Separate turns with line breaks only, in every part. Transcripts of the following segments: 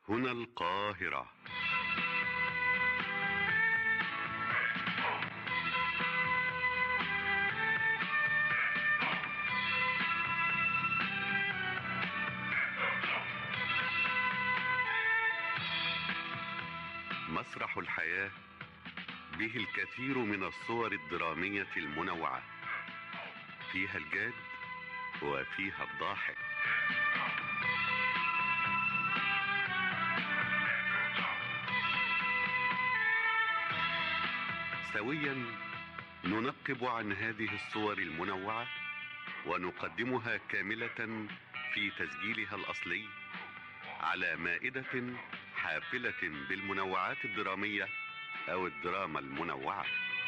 هنا القاهرة مسرح الحياة به الكثير من الصور الدرامية المنوعة فيها الجاد وفيها الضاحك سويا ننقب عن هذه الصور المنوعة ونقدمها كاملة في تسجيلها الأصلي على مائدة حافلة بالمنوعات الدرامية أو الدراما المنوعة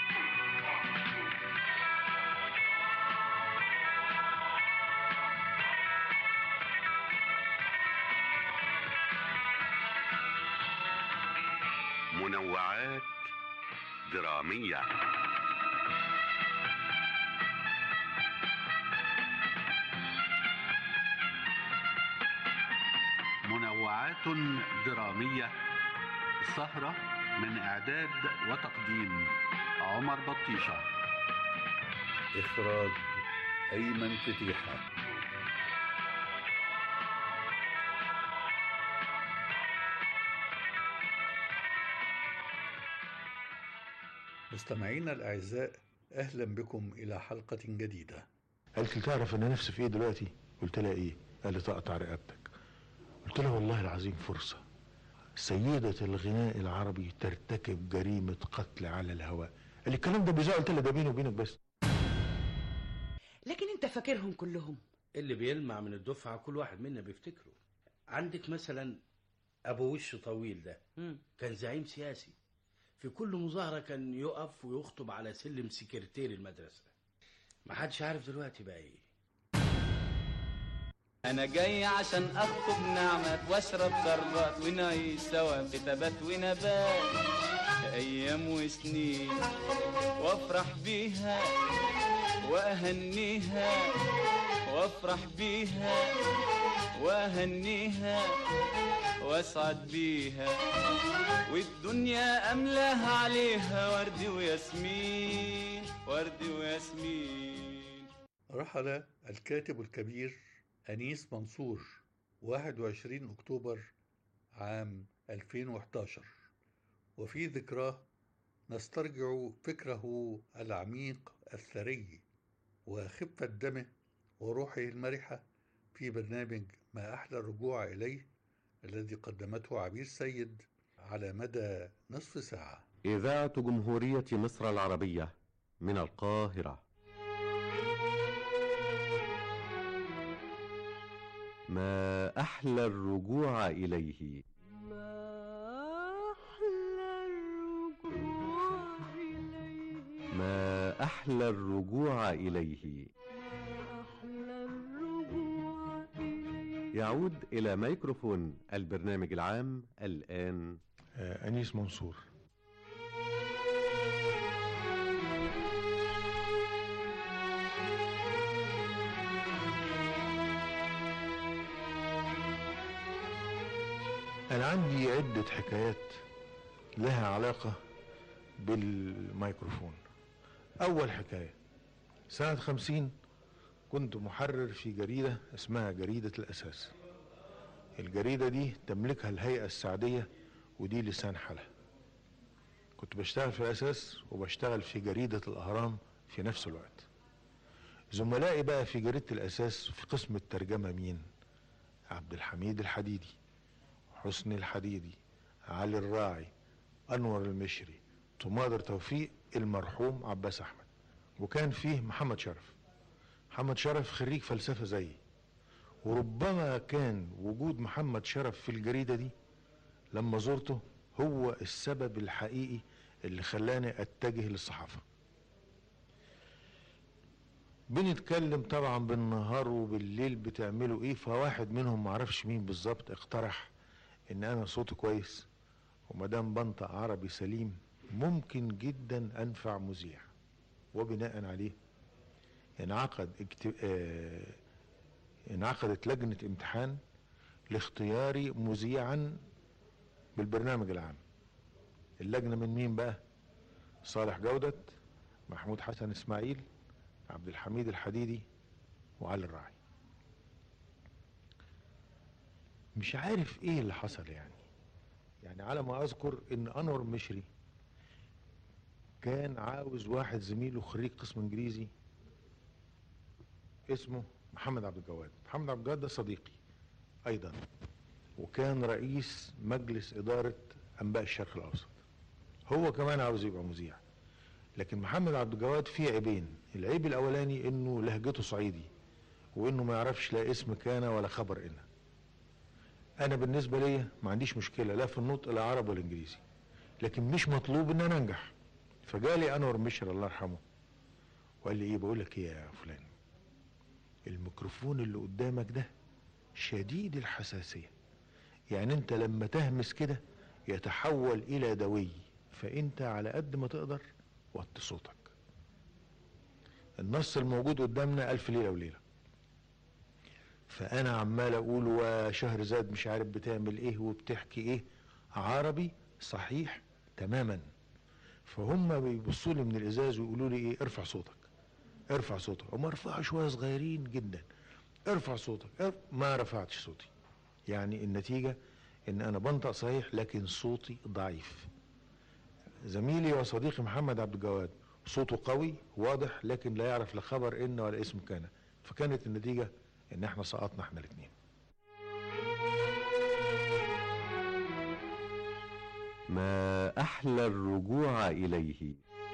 منوعات درامية منوعات درامية سهرة من إعداد وتقديم عمر بطيشة
إخراج أيمن فتيحة
مستمعينا الأعزاء أهلا بكم إلى حلقة جديدة
قالت لي تعرف انا نفسي في ايه دلوقتي قلت لها ايه قال لي تقطع رقبتك قلت لها والله العظيم فرصة سيدة الغناء العربي ترتكب جريمة قتل على الهواء قال لي الكلام ده بيزعل قلت لها ده بيني وبينك بس
لكن انت فاكرهم كلهم
اللي بيلمع من الدفعة كل واحد منا بيفتكره عندك مثلا أبو وش طويل ده
مم.
كان زعيم سياسي في كل مظاهرة كان يقف ويخطب على سلم سكرتير المدرسة ما حدش عارف دلوقتي بقى ايه
انا جاي عشان اخطب نعمة واشرب شربات ونعيش سوا في تبات ونبات ايام وسنين وافرح بيها واهنيها وافرح بيها واهنيها واسعد بيها والدنيا املاها عليها ورد وياسمين ورد وياسمين
رحل الكاتب الكبير أنيس منصور 21 أكتوبر عام 2011 وفي ذكراه نسترجع فكره العميق الثري وخفة دمه وروحه المرحة في برنامج ما أحلى الرجوع إليه الذي قدمته عبير سيد على مدى نصف ساعة
إذاعة جمهورية مصر العربية من القاهرة ما أحلى الرجوع إليه ما أحلى الرجوع إليه يعود إلى ميكروفون البرنامج العام الآن
آه أنيس منصور أنا عندي عدة حكايات لها علاقة بالميكروفون أول حكاية سنة خمسين كنت محرر في جريدة اسمها جريدة الأساس الجريدة دي تملكها الهيئة السعدية ودي لسان حالها كنت بشتغل في الأساس وبشتغل في جريدة الأهرام في نفس الوقت زملائي بقى في جريدة الأساس في قسم الترجمة مين عبد الحميد الحديدي حسني الحديدي علي الراعي أنور المشري طماطر توفيق المرحوم عباس أحمد وكان فيه محمد شرف محمد شرف خريج فلسفة زيي وربما كان وجود محمد شرف في الجريدة دي لما زرته هو السبب الحقيقي اللي خلاني اتجه للصحافة بنتكلم طبعا بالنهار وبالليل بتعملوا ايه فواحد منهم معرفش مين بالظبط اقترح ان انا صوتي كويس ومدام بنطق عربي سليم ممكن جدا انفع مذيع وبناء عليه انعقد اكت... آه... انعقدت لجنة امتحان لاختياري مذيعا بالبرنامج العام اللجنة من مين بقى صالح جودة محمود حسن اسماعيل عبد الحميد الحديدي وعلي الراعي مش عارف ايه اللي حصل يعني يعني على ما اذكر ان انور مشري كان عاوز واحد زميله خريج قسم انجليزي اسمه محمد عبد الجواد محمد عبد الجواد ده صديقي ايضا وكان رئيس مجلس اداره انباء الشرق الاوسط هو كمان عاوز يبقى مذيع لكن محمد عبد الجواد فيه عيبين العيب الاولاني انه لهجته صعيدي وانه ما يعرفش لا اسم كان ولا خبر ان انا بالنسبه لي ما عنديش مشكله لا في النطق لا عربي ولا انجليزي لكن مش مطلوب ان انا انجح فجالي انور مشر الله يرحمه وقال لي ايه بقول لك ايه يا فلان الميكروفون اللي قدامك ده شديد الحساسيه يعني انت لما تهمس كده يتحول الى دوي فانت على قد ما تقدر وطي صوتك النص الموجود قدامنا الف ليله وليله فانا عمال اقول وشهر زاد مش عارف بتعمل ايه وبتحكي ايه عربي صحيح تماما فهم بيبصوا لي من الازاز ويقولوا لي ايه ارفع صوتك ارفع صوتك هم ارفعوا شويه صغيرين جدا ارفع صوتك ارفع. ما رفعتش صوتي يعني النتيجه ان انا بنطق صحيح لكن صوتي ضعيف زميلي وصديقي محمد عبد الجواد صوته قوي واضح لكن لا يعرف لا خبر ان ولا اسم كان فكانت النتيجه ان احنا سقطنا احنا الاثنين
ما أحلى الرجوع إليه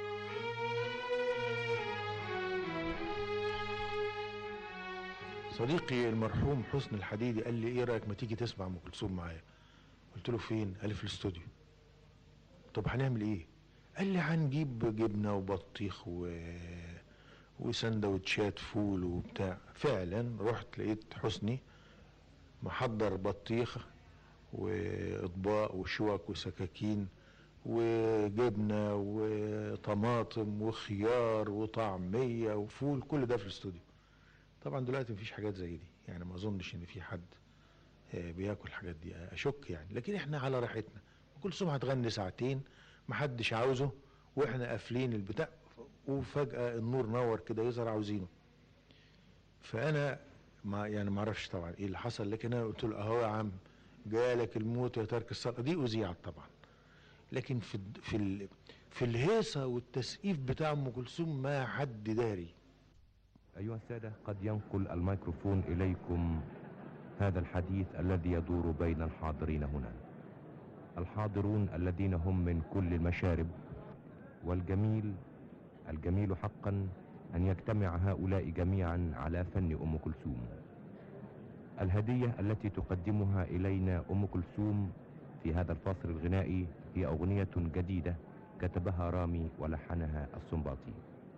صديقي المرحوم حسن الحديدي قال لي ايه رايك ما تيجي تسمع ام كلثوم معايا قلت له فين قال لي في الاستوديو طب هنعمل ايه قال لي هنجيب جبنه وبطيخ و وسندوتشات فول وبتاع فعلا رحت لقيت حسني محضر بطيخ واطباق وشوك وسكاكين وجبنه وطماطم وخيار وطعميه وفول كل ده في الاستوديو طبعا دلوقتي مفيش حاجات زي دي يعني ما اظنش ان في حد آه، بياكل الحاجات دي اشك يعني لكن احنا على راحتنا ام كلثوم هتغني ساعتين محدش عاوزه واحنا قافلين البتاع وفجاه النور نور كده يظهر عاوزينه فانا ما يعني ما اعرفش طبعا ايه اللي حصل لكن انا قلت له اهو يا عم جالك الموت يا ترك الصلاه دي اذيعت طبعا لكن في الد- في ال- في الهيصه والتسقيف بتاع ام كلثوم ما حد داري
أيها السادة قد ينقل الميكروفون إليكم هذا الحديث الذي يدور بين الحاضرين هنا الحاضرون الذين هم من كل المشارب والجميل الجميل حقا أن يجتمع هؤلاء جميعا على فن أم كلثوم الهدية التي تقدمها إلينا أم كلثوم في هذا الفاصل الغنائي هي أغنية جديدة كتبها رامي ولحنها السنباطي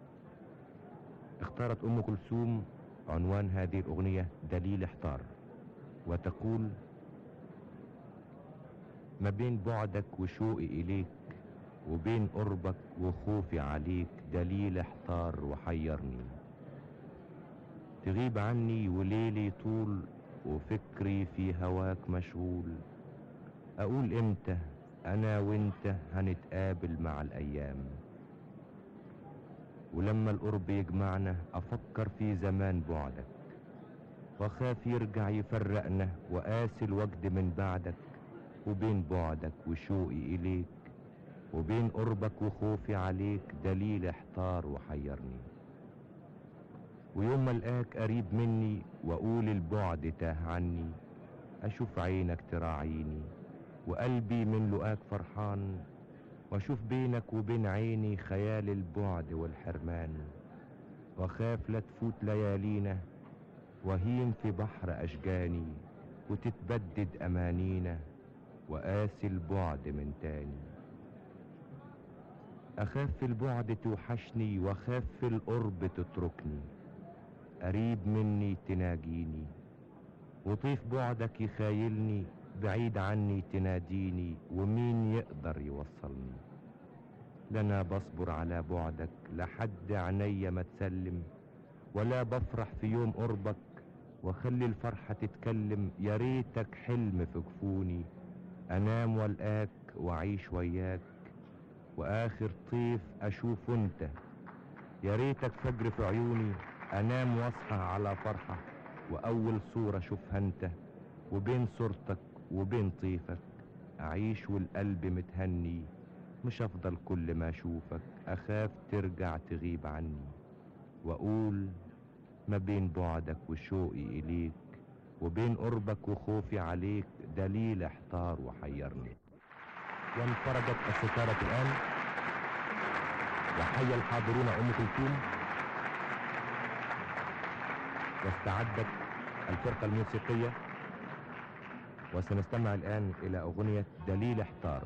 اختارت ام كلثوم عنوان هذه الاغنيه دليل احتار وتقول ما بين بعدك وشوقي اليك وبين قربك وخوفي عليك دليل احتار وحيرني تغيب عني وليلي طول وفكري في هواك مشغول اقول امتى انا وانت هنتقابل مع الايام ولما القرب يجمعنا افكر في زمان بعدك واخاف يرجع يفرقنا وقاسي الوجد من بعدك وبين بعدك وشوقي اليك وبين قربك وخوفي عليك دليل احتار وحيرني ويوم ما القاك قريب مني واقول البعد تاه عني اشوف عينك تراعيني وقلبي من لقاك فرحان واشوف بينك وبين عيني خيال البعد والحرمان واخاف لا تفوت ليالينا وهين في بحر اشجاني وتتبدد امانينا وقاسي البعد من تاني اخاف في البعد توحشني واخاف في القرب تتركني قريب مني تناجيني وطيف بعدك يخايلني بعيد عني تناديني ومين يقدر يوصلني لنا بصبر على بعدك لحد عينيا ما تسلم ولا بفرح في يوم قربك واخلي الفرحة تتكلم يا ريتك حلم في جفوني انام والقاك واعيش وياك واخر طيف اشوف انت يا ريتك فجر في عيوني انام واصحى على فرحة واول صورة اشوفها انت وبين صورتك وبين طيفك اعيش والقلب متهني مش افضل كل ما اشوفك اخاف ترجع تغيب عني واقول ما بين بعدك وشوقي اليك وبين قربك وخوفي عليك دليل احتار وحيرني وانفرجت الستارة الآن وحي الحاضرون أم كلثوم واستعدت الفرقة الموسيقية وسنستمع الآن إلى أغنية دليل احتار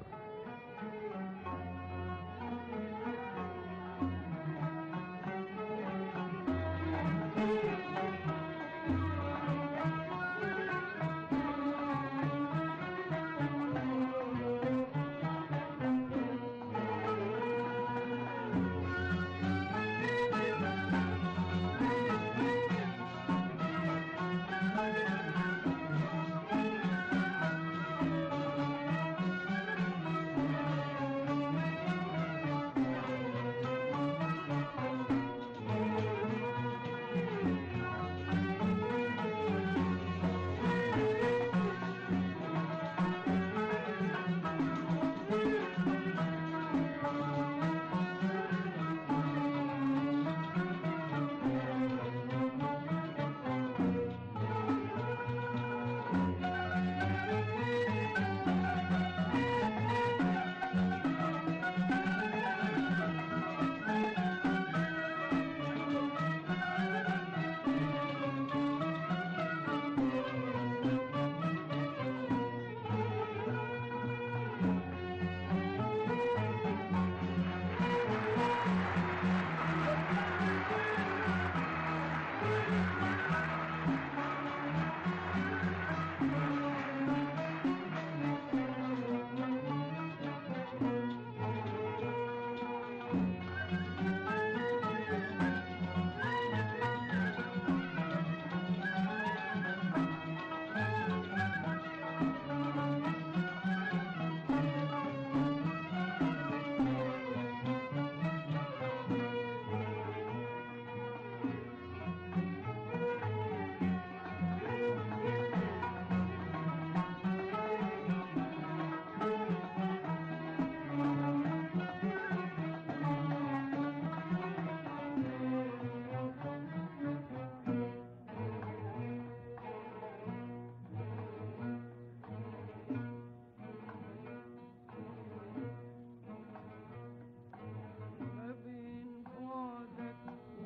ما بين بعدك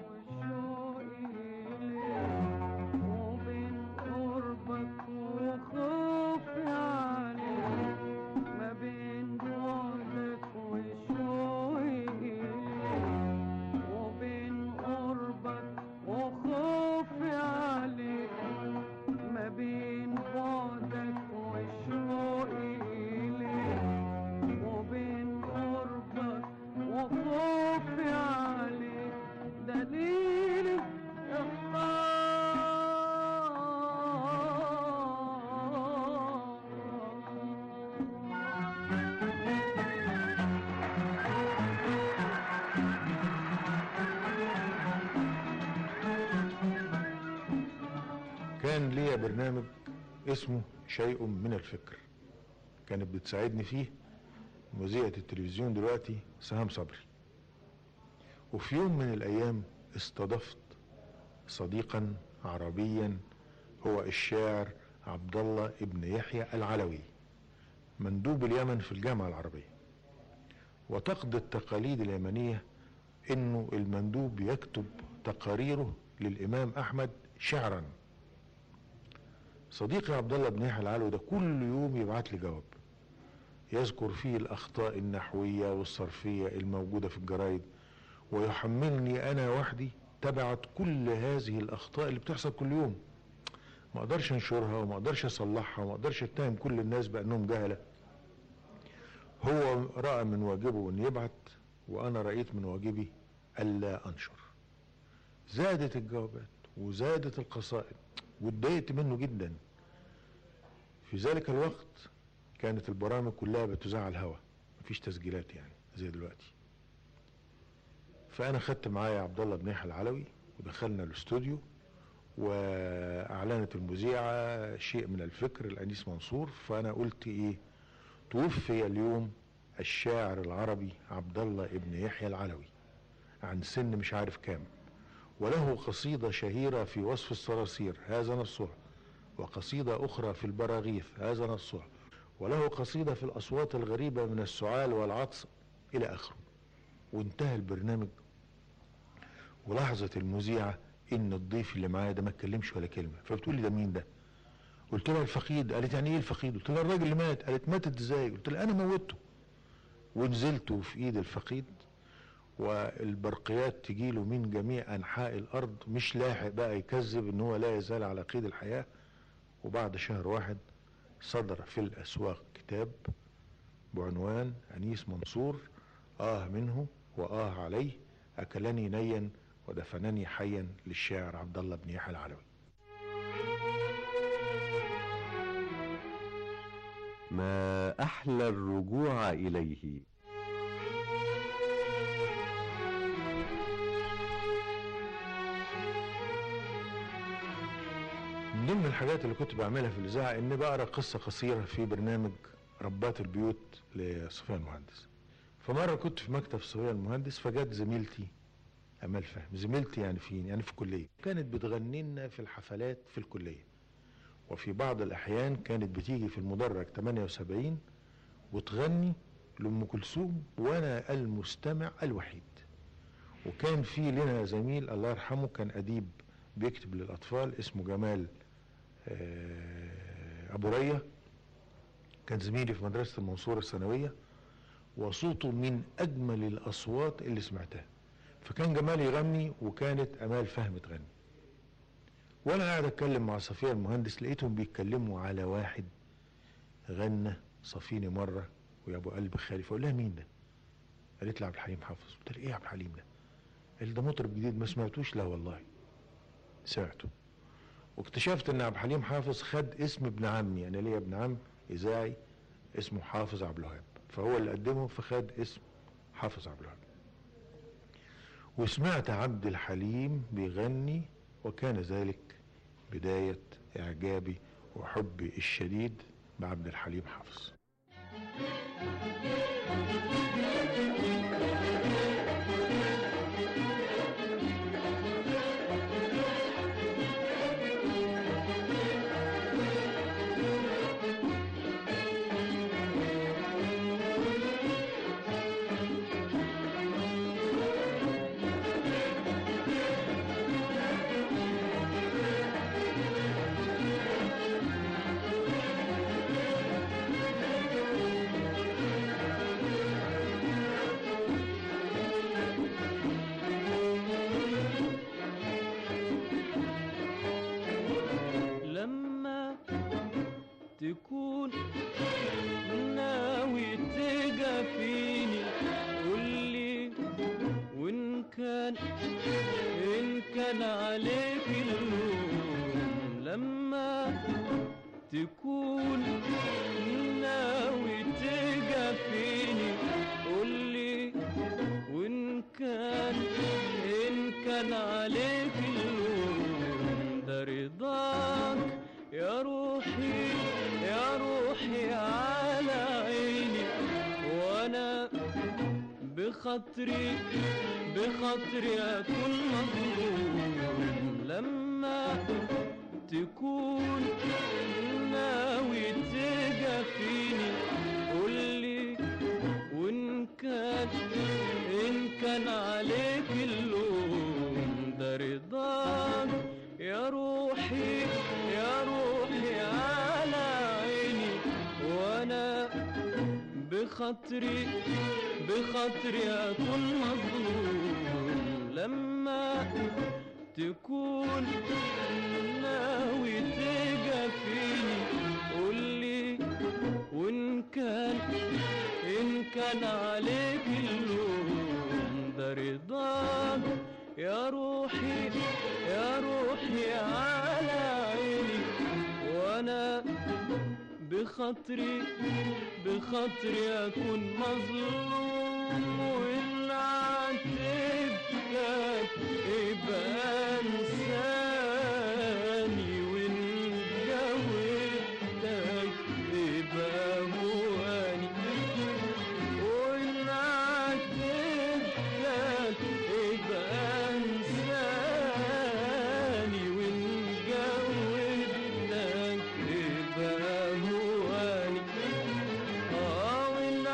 وشوقي إليك وبين قربك وخوفي عليك ما بين بعدك وشوقي إليك وبين قربك وخوفي عليك ما بين بعدك وشوقي إليك وبين قربك وخوفي عليك دليل
كان ليا برنامج اسمه شيء من الفكر كانت بتساعدني فيه مذيعة التلفزيون دلوقتي سهام صبري وفي يوم من الأيام استضفت صديقا عربيا هو الشاعر عبد الله ابن يحيى العلوي مندوب اليمن في الجامعة العربية وتقضي التقاليد اليمنية انه المندوب يكتب تقاريره للامام احمد شعرا صديقي عبد الله بن يحيى العلوي ده كل يوم يبعت لي جواب يذكر فيه الاخطاء النحويه والصرفيه الموجوده في الجرايد ويحملني انا وحدي تبعت كل هذه الاخطاء اللي بتحصل كل يوم ما اقدرش انشرها وما اقدرش اصلحها وما اقدرش اتهم كل الناس بانهم جهله هو راى من واجبه ان يبعت وانا رايت من واجبي الا انشر زادت الجوابات وزادت القصائد واتضايقت منه جدا في ذلك الوقت كانت البرامج كلها بتذاع على الهوا مفيش تسجيلات يعني زي دلوقتي فانا خدت معايا عبد الله بن يحيى العلوي ودخلنا الاستوديو واعلنت المذيعه شيء من الفكر الانيس منصور فانا قلت ايه توفي اليوم الشاعر العربي عبد الله ابن يحيى العلوي عن سن مش عارف كام وله قصيدة شهيرة في وصف الصراصير هذا نصها وقصيدة أخرى في البراغيث هذا نصها وله قصيدة في الأصوات الغريبة من السعال والعطس إلى آخره وانتهى البرنامج ولاحظت المذيعة إن الضيف اللي معايا ده ما اتكلمش ولا كلمة فبتقول لي ده مين ده؟ قلت لها الفقيد قالت يعني ايه الفقيد؟ قلت لها الراجل اللي مات قالت ماتت ازاي؟ قلت لها انا موتته ونزلت في ايد الفقيد والبرقيات تجيله من جميع انحاء الارض مش لاحق بقى يكذب ان هو لا يزال على قيد الحياه وبعد شهر واحد صدر في الاسواق كتاب بعنوان انيس منصور اه منه واه عليه اكلني نيا ودفنني حيا للشاعر عبد الله بن يحيى العلوي
ما أحلى الرجوع إليه
من ضمن الحاجات اللي كنت بعملها في الاذاعه اني بقرا قصه قصيره في برنامج ربات البيوت لصفيان المهندس فمره كنت في مكتب صفيان المهندس فجت زميلتي امال فهم زميلتي يعني فين يعني في الكليه كانت بتغني لنا في الحفلات في الكليه وفي بعض الاحيان كانت بتيجي في المدرج 78 وتغني لام كلثوم وانا المستمع الوحيد وكان في لنا زميل الله يرحمه كان اديب بيكتب للاطفال اسمه جمال آه، ابو ريه كان زميلي في مدرسه المنصوره الثانويه وصوته من اجمل الاصوات اللي سمعتها فكان جمال يغني وكانت امال فهم تغني وانا قاعد اتكلم مع صفيه المهندس لقيتهم بيتكلموا على واحد غنى صفيني مره ويا ابو قلب خالي فاقول لها مين ده؟ قالت لي عبد الحليم حافظ قلت لها ايه يا عبد الحليم ده؟ قال ده مطرب جديد ما سمعتوش لا والله سمعته واكتشفت ان عبد الحليم حافظ خد اسم ابن عمي انا ليا ابن عم اذاعي اسمه حافظ عبد الوهاب فهو اللي قدمه فخد اسم حافظ عبد الوهاب وسمعت عبد الحليم بيغني وكان ذلك بداية إعجابي وحبي الشديد بعبد الحليم حافظ
لما تكون ناوي تجافيني قولي وان كان ان كان عليك اللوم لما تكون ناوي تجافيني قولي وان كان ان كان عليك اللوم ده رضاك يا روحي يا روحي على عيني وانا بخاطري بخاطري اكون مظلوم لما تكون ناوي تجافيني قولي وان كان ان كان عليك اللوم ده رضاك يا روحي يا روحي على عيني وانا بخاطري بخاطري اكون مظلوم لما تكون ناوي تجافيني قولي وان كان ان كان عليك اللوم ده رضاك يا روحي يا روحي على عيني وانا بخاطري بخاطري أكون مظلوم وإن عاتبتك يبقى انساني وإن جاوبتك يبقى هواني وإن عاتبتك يبقى انساني وإن جاوبتك يبقى هواني اه وإن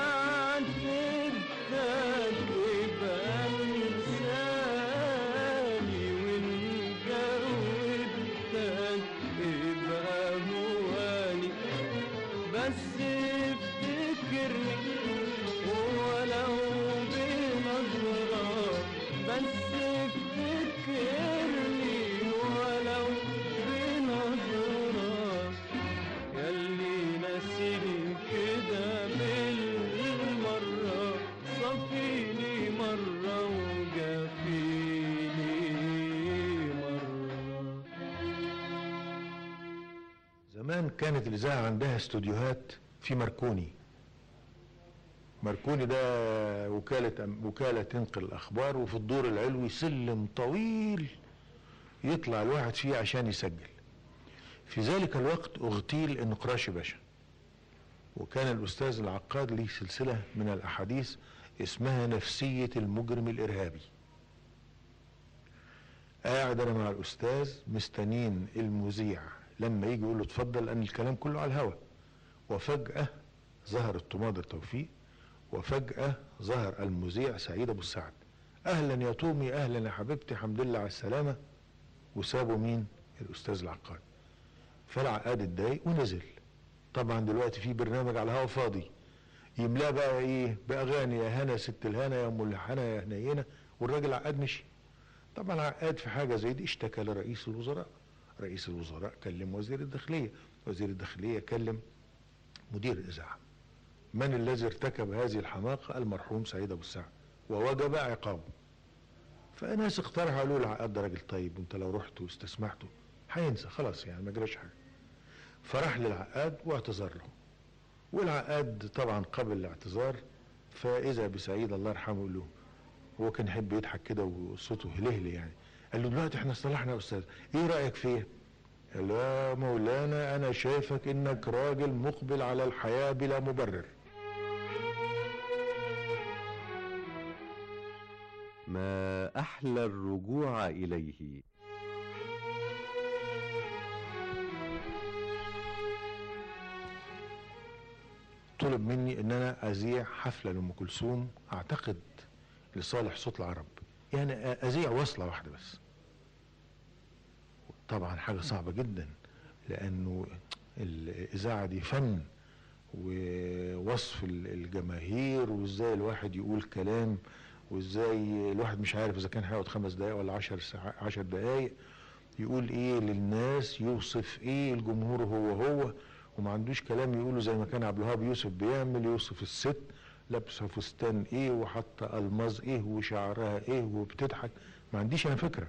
عاتبتك يبقى انساني وإن جاوبتك يبقى هواني بس افتكرني ولو بنظرة بس افتكرني ولو بنظرة ياللي ناسيني كده بالمرة صفيني مرة وجافيني مرة
زمان كانت الإذاعة عندها استوديوهات في مركوني مركوني ده وكالة وكالة تنقل الأخبار وفي الدور العلوي سلم طويل يطلع الواحد فيه عشان يسجل في ذلك الوقت اغتيل النقراشي باشا وكان الأستاذ العقاد ليه سلسلة من الأحاديث اسمها نفسية المجرم الإرهابي قاعد أنا مع الأستاذ مستنين المذيع لما يجي يقول له اتفضل لأن الكلام كله على الهوا وفجأة ظهر الطماطر توفيق وفجأة ظهر المذيع سعيد أبو السعد أهلا يا تومي أهلا يا حبيبتي الحمد لله على السلامة وسابوا مين الأستاذ العقاد فالعقاد اتضايق ونزل طبعا دلوقتي في برنامج على الهوا فاضي يملاه بقى ايه باغاني يا هنا ست الهنا يا ام الحنا يا هنينه والراجل عقاد مشي طبعا عقاد في حاجه زي دي اشتكى لرئيس الوزراء رئيس الوزراء كلم وزير الداخليه وزير الداخليه كلم مدير الاذاعه من الذي ارتكب هذه الحماقه المرحوم سعيد ابو السعد ووجب عقابه فناس اقترحوا قالوا العقاد ده راجل طيب وانت لو رحت واستسمحته هينسى خلاص يعني ما جراش حاجه فراح للعقاد واعتذر له والعقاد طبعا قبل الاعتذار فاذا بسعيد الله يرحمه يقول له هو كان يحب يضحك كده وصوته هلهلي يعني قال له دلوقتي احنا اصطلحنا يا استاذ ايه رايك فيا قال له يا مولانا انا شايفك انك راجل مقبل على الحياه بلا مبرر
ما أحلى الرجوع إليه
طلب مني ان انا اذيع حفله لام كلثوم اعتقد لصالح صوت العرب يعني اذيع وصله واحده بس طبعا حاجه صعبه جدا لانه الاذاعه دي فن ووصف ال- الجماهير وازاي الواحد يقول كلام وازاي الواحد مش عارف اذا كان هيقعد خمس دقايق ولا عشر ساعات عشر دقايق يقول ايه للناس يوصف ايه الجمهور هو هو وما عندوش كلام يقوله زي ما كان عبد الوهاب يوسف بيعمل يوصف الست لابسه فستان ايه وحاطه الماظ ايه وشعرها ايه وبتضحك ما عنديش انا فكره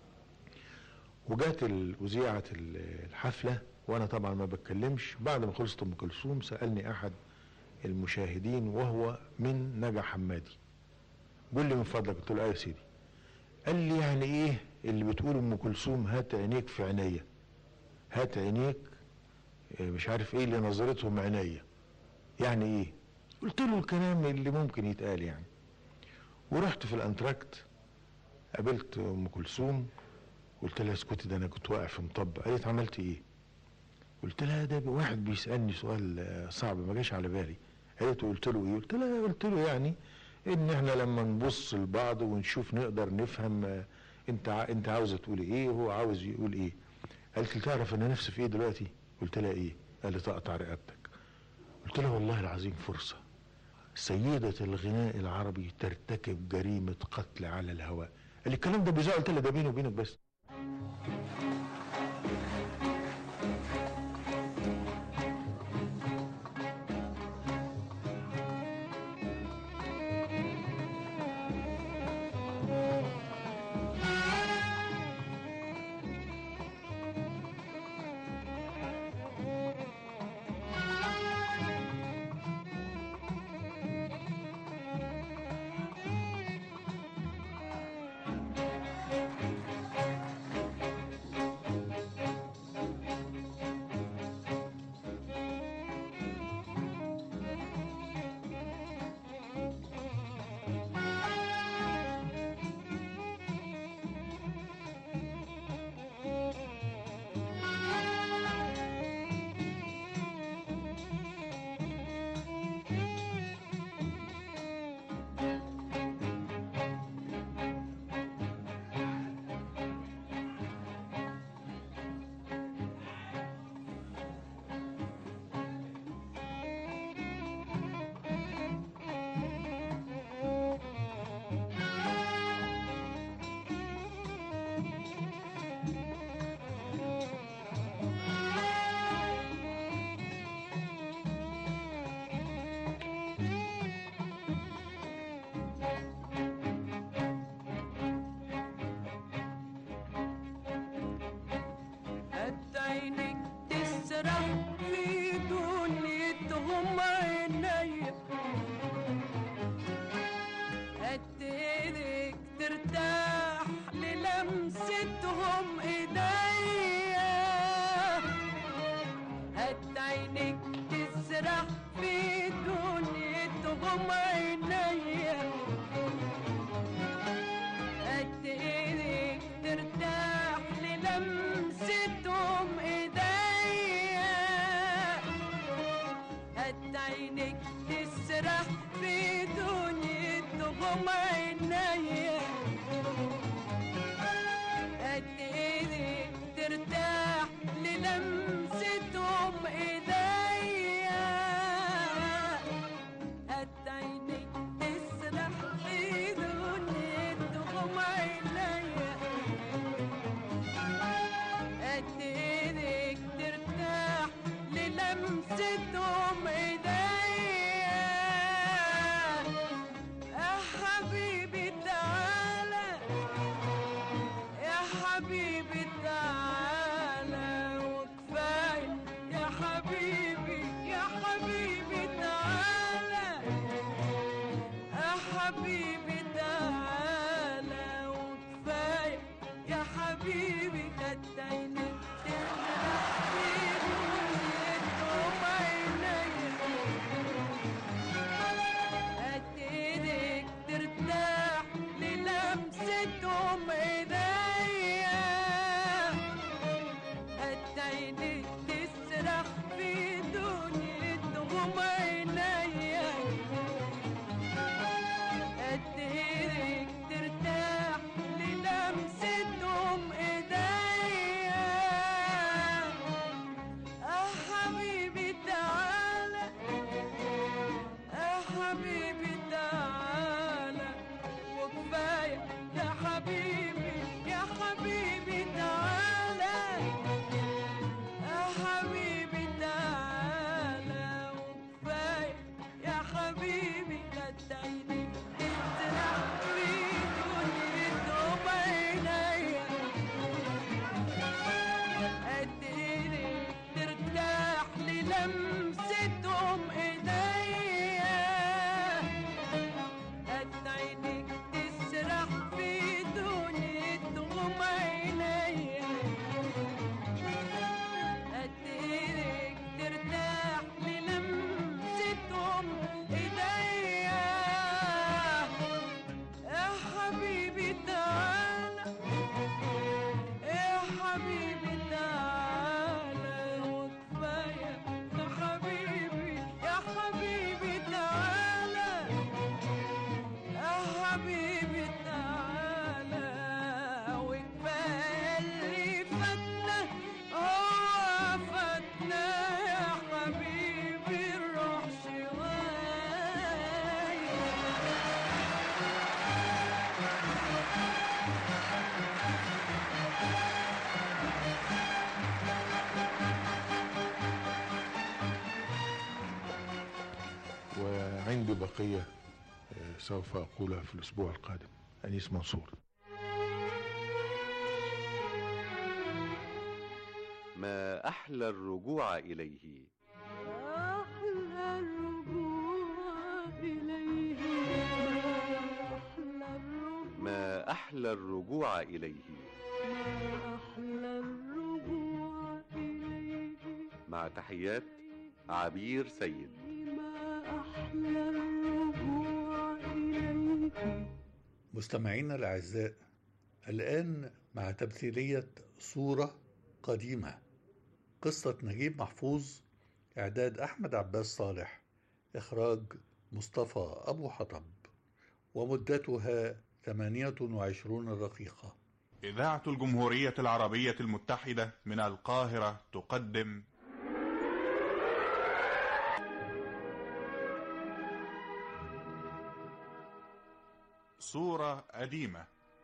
وجات ال- اذيعت ال- الحفله وانا طبعا ما بتكلمش بعد ما خلصت ام كلثوم سالني احد المشاهدين وهو من نجا حمادي قول لي من فضلك قلت له ايه يا سيدي قال لي يعني ايه اللي بتقول ام كلثوم هات عينيك في عينيا هات عينيك إيه مش عارف ايه اللي نظرتهم عينيا يعني ايه قلت له الكلام اللي ممكن يتقال يعني ورحت في الانتراكت قابلت ام كلثوم قلت لها اسكتي ده انا كنت واقع في مطب قالت عملت ايه قلت لها ده واحد بيسالني سؤال آه، صعب ما جاش على بالي قالت قلت له ايه قلت لها قلت له يعني ان احنا لما نبص لبعض ونشوف نقدر نفهم آه، انت ع- انت عاوزه تقولي ايه وهو عاوز يقول ايه قالت لي تعرف انا نفسي في ايه دلوقتي قلت لها ايه قال لي تقطع رقبتك قلت لها والله العظيم فرصه سيدة الغناء العربي ترتكب جريمة قتل على الهواء قال لي الكلام ده بيزعل قلت لها ده بيني وبينك بس
تسرح في دنيا تغمى عينيا قد ايدك ترتاح للمستهم ايديا قد عينك تسرح في دنيا تغمى عينيا قد ايدك ترتاح للمستهم ايديا يا حبيبي تعالى يا حبيبي تعالى وكفاية يا حبيبي يا حبيبي تعالى يا حبيبي تعالى وكفاية يا حبيبي خدت عينك تغرق في دنيتهم عينيا قد ايدك ترتاح للمستهم ايديا قد عينك تسرح في دنيتهم عينيا قد ايدك ترتاح للمستهم ايديا يا حبيبي تعالى يا حبيبي تعالى وكفاية يا حبيبي يا حبيبي تعالى يا حبيبي تعالى وكفاية يا حبيبي قد عيني تسرح في دنيتهم عينيا قد ايدك ترتاح للمستهم ايديا قد عينك تسرح في دنيتهم عينيا قد ايدك ترتاح للمستهم ايديا يا حبيبي تعالى يا حبيبي تعالى وكفاية يا حبيبي يا حبيبي تعالى يا حبيبي تعالى وكفاية اللي فاتنا هو فاتنا يا حبيبي الروح شوية
وعندي بقية آه، سوف أقولها في الأسبوع القادم أنيس منصور
ما أحلى الرجوع إليه
أحلى الرجوع إليه أحلى الرجوع
ما أحلى الرجوع إليه
أحلى الرجوع إليه
مع تحيات عبير سيد
ما أحلى الرجوع إليه
مستمعينا الأعزاء الآن مع تمثيلية صورة قديمة قصة نجيب محفوظ إعداد أحمد عباس صالح إخراج مصطفى أبو حطب ومدتها 28 دقيقة
إذاعة الجمهورية العربية المتحدة من القاهرة تقدم صورة قديمة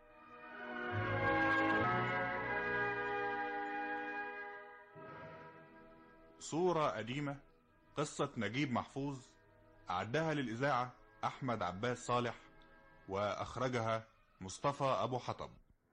صورة قديمة قصة نجيب محفوظ أعدها للإذاعة أحمد عباس صالح وأخرجها مصطفى أبو حطب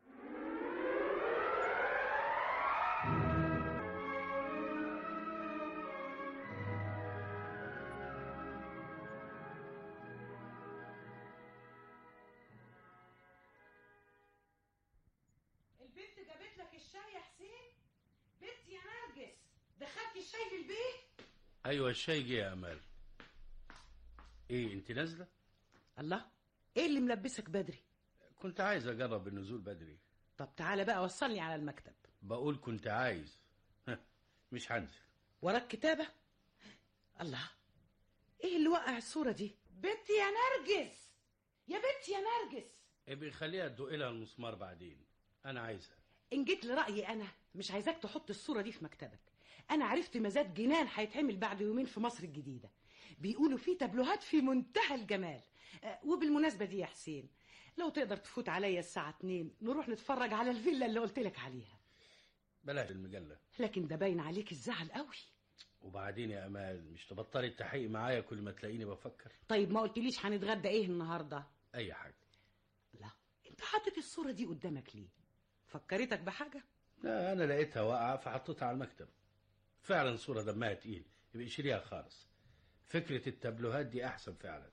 البنت جابت لك الشاي يا حسين بنت يا نرجس دخلت الشاي للبيت
ايوه الشاي جه يا امال ايه انت نازله
الله ايه اللي ملبسك بدري
كنت عايز اجرب النزول بدري
طب تعالى بقى وصلني على المكتب
بقول كنت عايز ها، مش هنزل
وراك كتابة الله ايه اللي وقع الصورة دي بنتي يا نرجس يا بنتي يا نرجس
ابقي خليها تدق لها المسمار بعدين انا عايزها
ان جيت لرأيي انا مش عايزاك تحط الصورة دي في مكتبك انا عرفت مزاد جنان هيتعمل بعد يومين في مصر الجديدة بيقولوا فيه تابلوهات في منتهى الجمال آه، وبالمناسبة دي يا حسين لو تقدر تفوت عليا الساعة 2 نروح نتفرج على الفيلا اللي قلت لك عليها
بلاش المجله
لكن ده باين عليك الزعل قوي
وبعدين يا امال مش تبطلي التحقيق معايا كل ما تلاقيني بفكر
طيب ما قلتليش هنتغدى ايه النهارده
اي حاجه
لا انت حاطط الصورة دي قدامك ليه فكرتك بحاجة
لا انا لقيتها واقعه فحطيتها على المكتب فعلا صوره دمها تقيل يبقى اشيليها خالص فكره التابلوهات دي احسن فعلا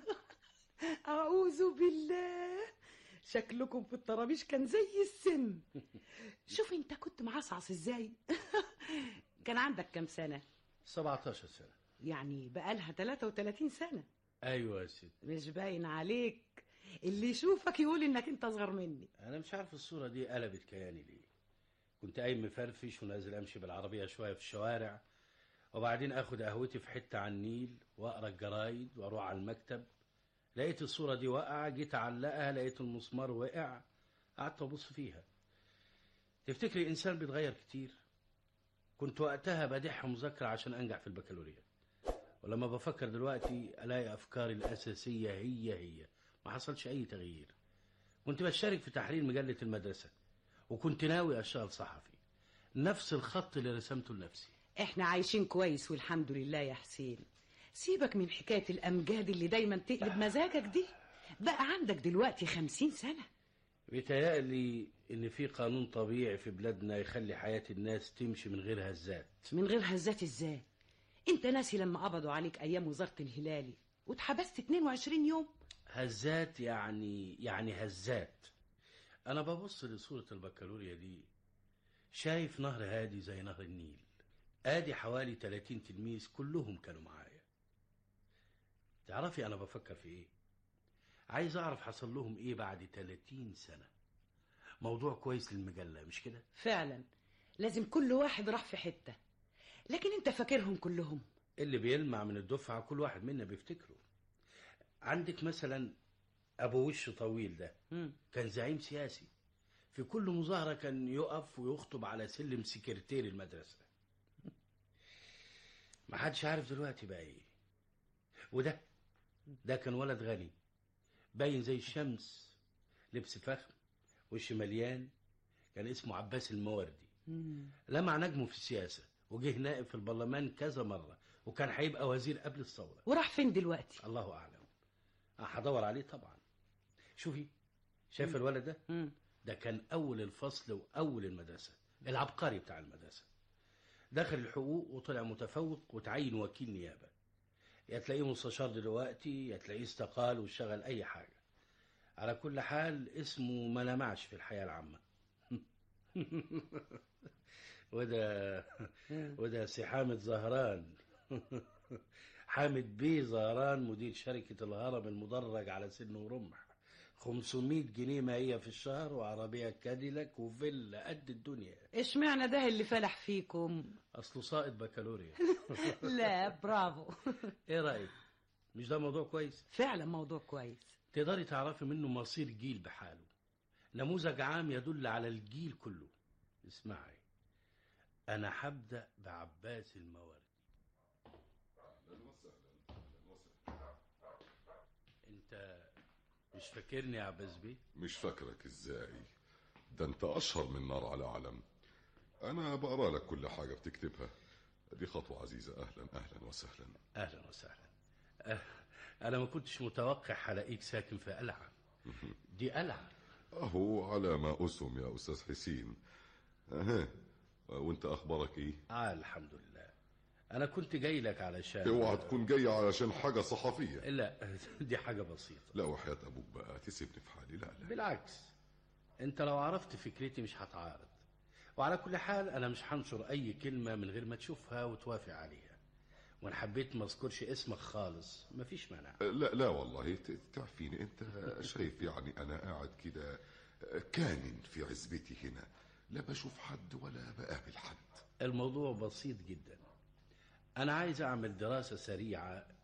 أعوذ بالله شكلكم في الطرابيش كان زي السن شوف انت كنت معصعص ازاي كان عندك كام سنة
17 سنه
يعني بقالها 33 سنة
ايوه يا ست
مش باين عليك اللي يشوفك يقول انك انت اصغر مني
انا مش عارف الصوره دي قلبت كياني ليه كنت قايم مفرفش ونازل امشي بالعربيه شويه في الشوارع وبعدين اخد قهوتي في حته على النيل واقرا الجرايد واروح على المكتب لقيت الصوره دي واقعه جيت اعلقها لقيت المسمار وقع قعدت ابص فيها تفتكري انسان بيتغير كتير كنت وقتها بدح مذاكره عشان انجح في البكالوريا ولما بفكر دلوقتي الاقي افكاري الاساسيه هي هي ما حصلش اي تغيير كنت بشارك في تحرير مجله المدرسه وكنت ناوي اشتغل صحفي نفس الخط اللي رسمته لنفسي
احنا عايشين كويس والحمد لله يا حسين سيبك من حكاية الأمجاد اللي دايما تقلب مزاجك دي بقى عندك دلوقتي خمسين سنة
بيتهيألي إن في قانون طبيعي في بلادنا يخلي حياة الناس تمشي من غير هزات
من غير هزات ازاي انت ناسي لما قبضوا عليك ايام وزارة الهلالي واتحبست 22 يوم
هزات يعني يعني هزات أنا ببص لصورة البكالوريا دي شايف نهر هادي زي نهر النيل آدي حوالي 30 تلميذ كلهم كانوا معايا تعرفي أنا بفكر في إيه عايز أعرف حصل لهم إيه بعد 30 سنة موضوع كويس للمجلة مش كده
فعلا لازم كل واحد راح في حتة لكن انت فاكرهم كلهم
اللي بيلمع من الدفعة كل واحد منا بيفتكره عندك مثلا أبو وش طويل ده
مم.
كان زعيم سياسي في كل مظاهرة كان يقف ويخطب على سلم سكرتير المدرسة ما حدش عارف دلوقتي بقى ايه وده ده كان ولد غني باين زي الشمس لبس فخم وش مليان كان اسمه عباس الموردي
مم.
لمع نجمه في السياسة وجه نائب في البرلمان كذا مرة وكان هيبقى وزير قبل الثورة
وراح فين دلوقتي
الله أعلم أه، هدور عليه طبعا شوفي شايف الولد ده
مم.
ده كان أول الفصل وأول المدرسة العبقري بتاع المدرسة دخل الحقوق وطلع متفوق وتعين وكيل نيابة يا تلاقيه مستشار دلوقتي يا تلاقيه استقال واشتغل أي حاجة على كل حال اسمه ما لمعش في الحياة العامة وده وده سي حامد زهران حامد بيه زهران مدير شركة الهرم المدرج على سن ورمح 500 جنيه مائية في الشهر وعربية كاديلاك وفيلا قد الدنيا
اشمعنى ده اللي فلح فيكم
أصله ساقط بكالوريا
لا برافو
إيه رأيك؟ مش ده موضوع كويس؟
فعلا موضوع كويس
تقدري تعرفي منه مصير جيل بحاله نموذج عام يدل على الجيل كله اسمعي أنا هبدأ بعباس الموردي أنت مش فاكرني يا عباس بيه؟
مش فاكرك ازاي ده انت اشهر من نار على علم انا بقرا لك كل حاجه بتكتبها دي خطوه عزيزه اهلا اهلا وسهلا
أهلا وسهلا أه، أنا ما كنتش متوقع هلاقيك ساكن في قلعة دي قلعة
اهو على ما اسهم يا استاذ حسين اها وانت اخبارك ايه
آه الحمد لله أنا كنت جاي لك علشان
اوعى تكون جاي علشان حاجه صحفيه
لا دي حاجة بسيطة
لا وحياه ابوك بقى تسيبني في حالي لا لا
بالعكس انت لو عرفت فكرتي مش هتعارض وعلى كل حال انا مش هنشر اي كلمة من غير ما تشوفها وتوافق عليها وان حبيت ما اذكرش اسمك خالص مفيش مانع
لا لا والله ت- تعرفيني انت شايف يعني انا قاعد كده كامن في عزبتي هنا لا بشوف حد ولا بقابل حد
الموضوع بسيط جدا انا عايز اعمل دراسة سريعة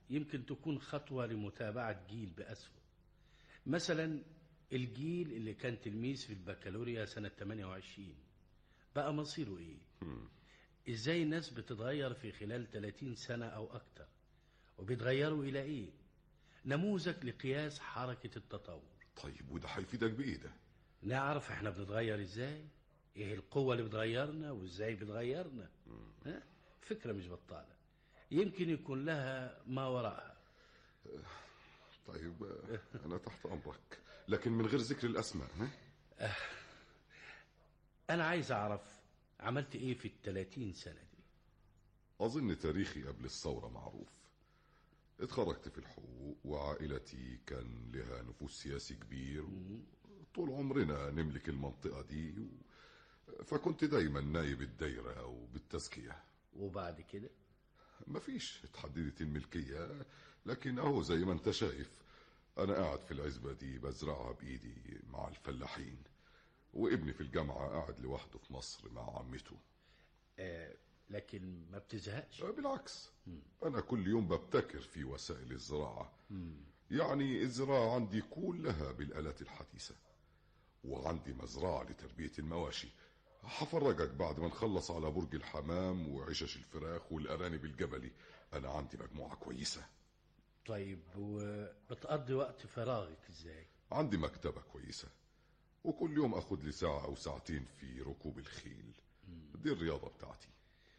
يمكن تكون خطوة لمتابعة جيل بأسره مثلا الجيل اللي كان تلميذ في البكالوريا سنة 28 بقى مصيره ايه
مم.
ازاي الناس بتتغير في خلال 30 سنة او اكتر وبيتغيروا الى ايه نموذج لقياس حركة التطور
طيب وده هيفيدك بايه ده
نعرف احنا بنتغير ازاي ايه القوة اللي بتغيرنا وازاي بتغيرنا ها؟ فكرة مش بطالة يمكن يكون لها ما وراءها
طيب آه، انا تحت امرك لكن من غير ذكر الاسماء ها
انا عايز اعرف عملت ايه في التلاتين سنة دي
اظن تاريخي قبل الثوره معروف اتخرجت في الحقوق وعائلتي كان لها نفوذ سياسي كبير طول عمرنا نملك المنطقه دي و... فكنت دايما نايب الدايره وبالتزكيه
وبعد كده
مفيش اتحددت الملكيه لكن اهو زي ما انت شايف انا قاعد في العزبه دي بزرعها بايدي مع الفلاحين وابني في الجامعه قاعد لوحده في مصر مع عمته
آه لكن ما بتزهقش
آه، بالعكس أنا كل يوم ببتكر في وسائل الزراعة يعني الزراعة عندي كلها بالآلات الحديثة وعندي مزرعة لتربية المواشي هفرجك بعد ما نخلص على برج الحمام وعشش الفراخ والأرانب الجبلي أنا عندي مجموعة كويسة
طيب وبتقضي وقت فراغك ازاي
عندي مكتبة كويسة وكل يوم أخد لي ساعة أو ساعتين في ركوب الخيل دي الرياضة بتاعتي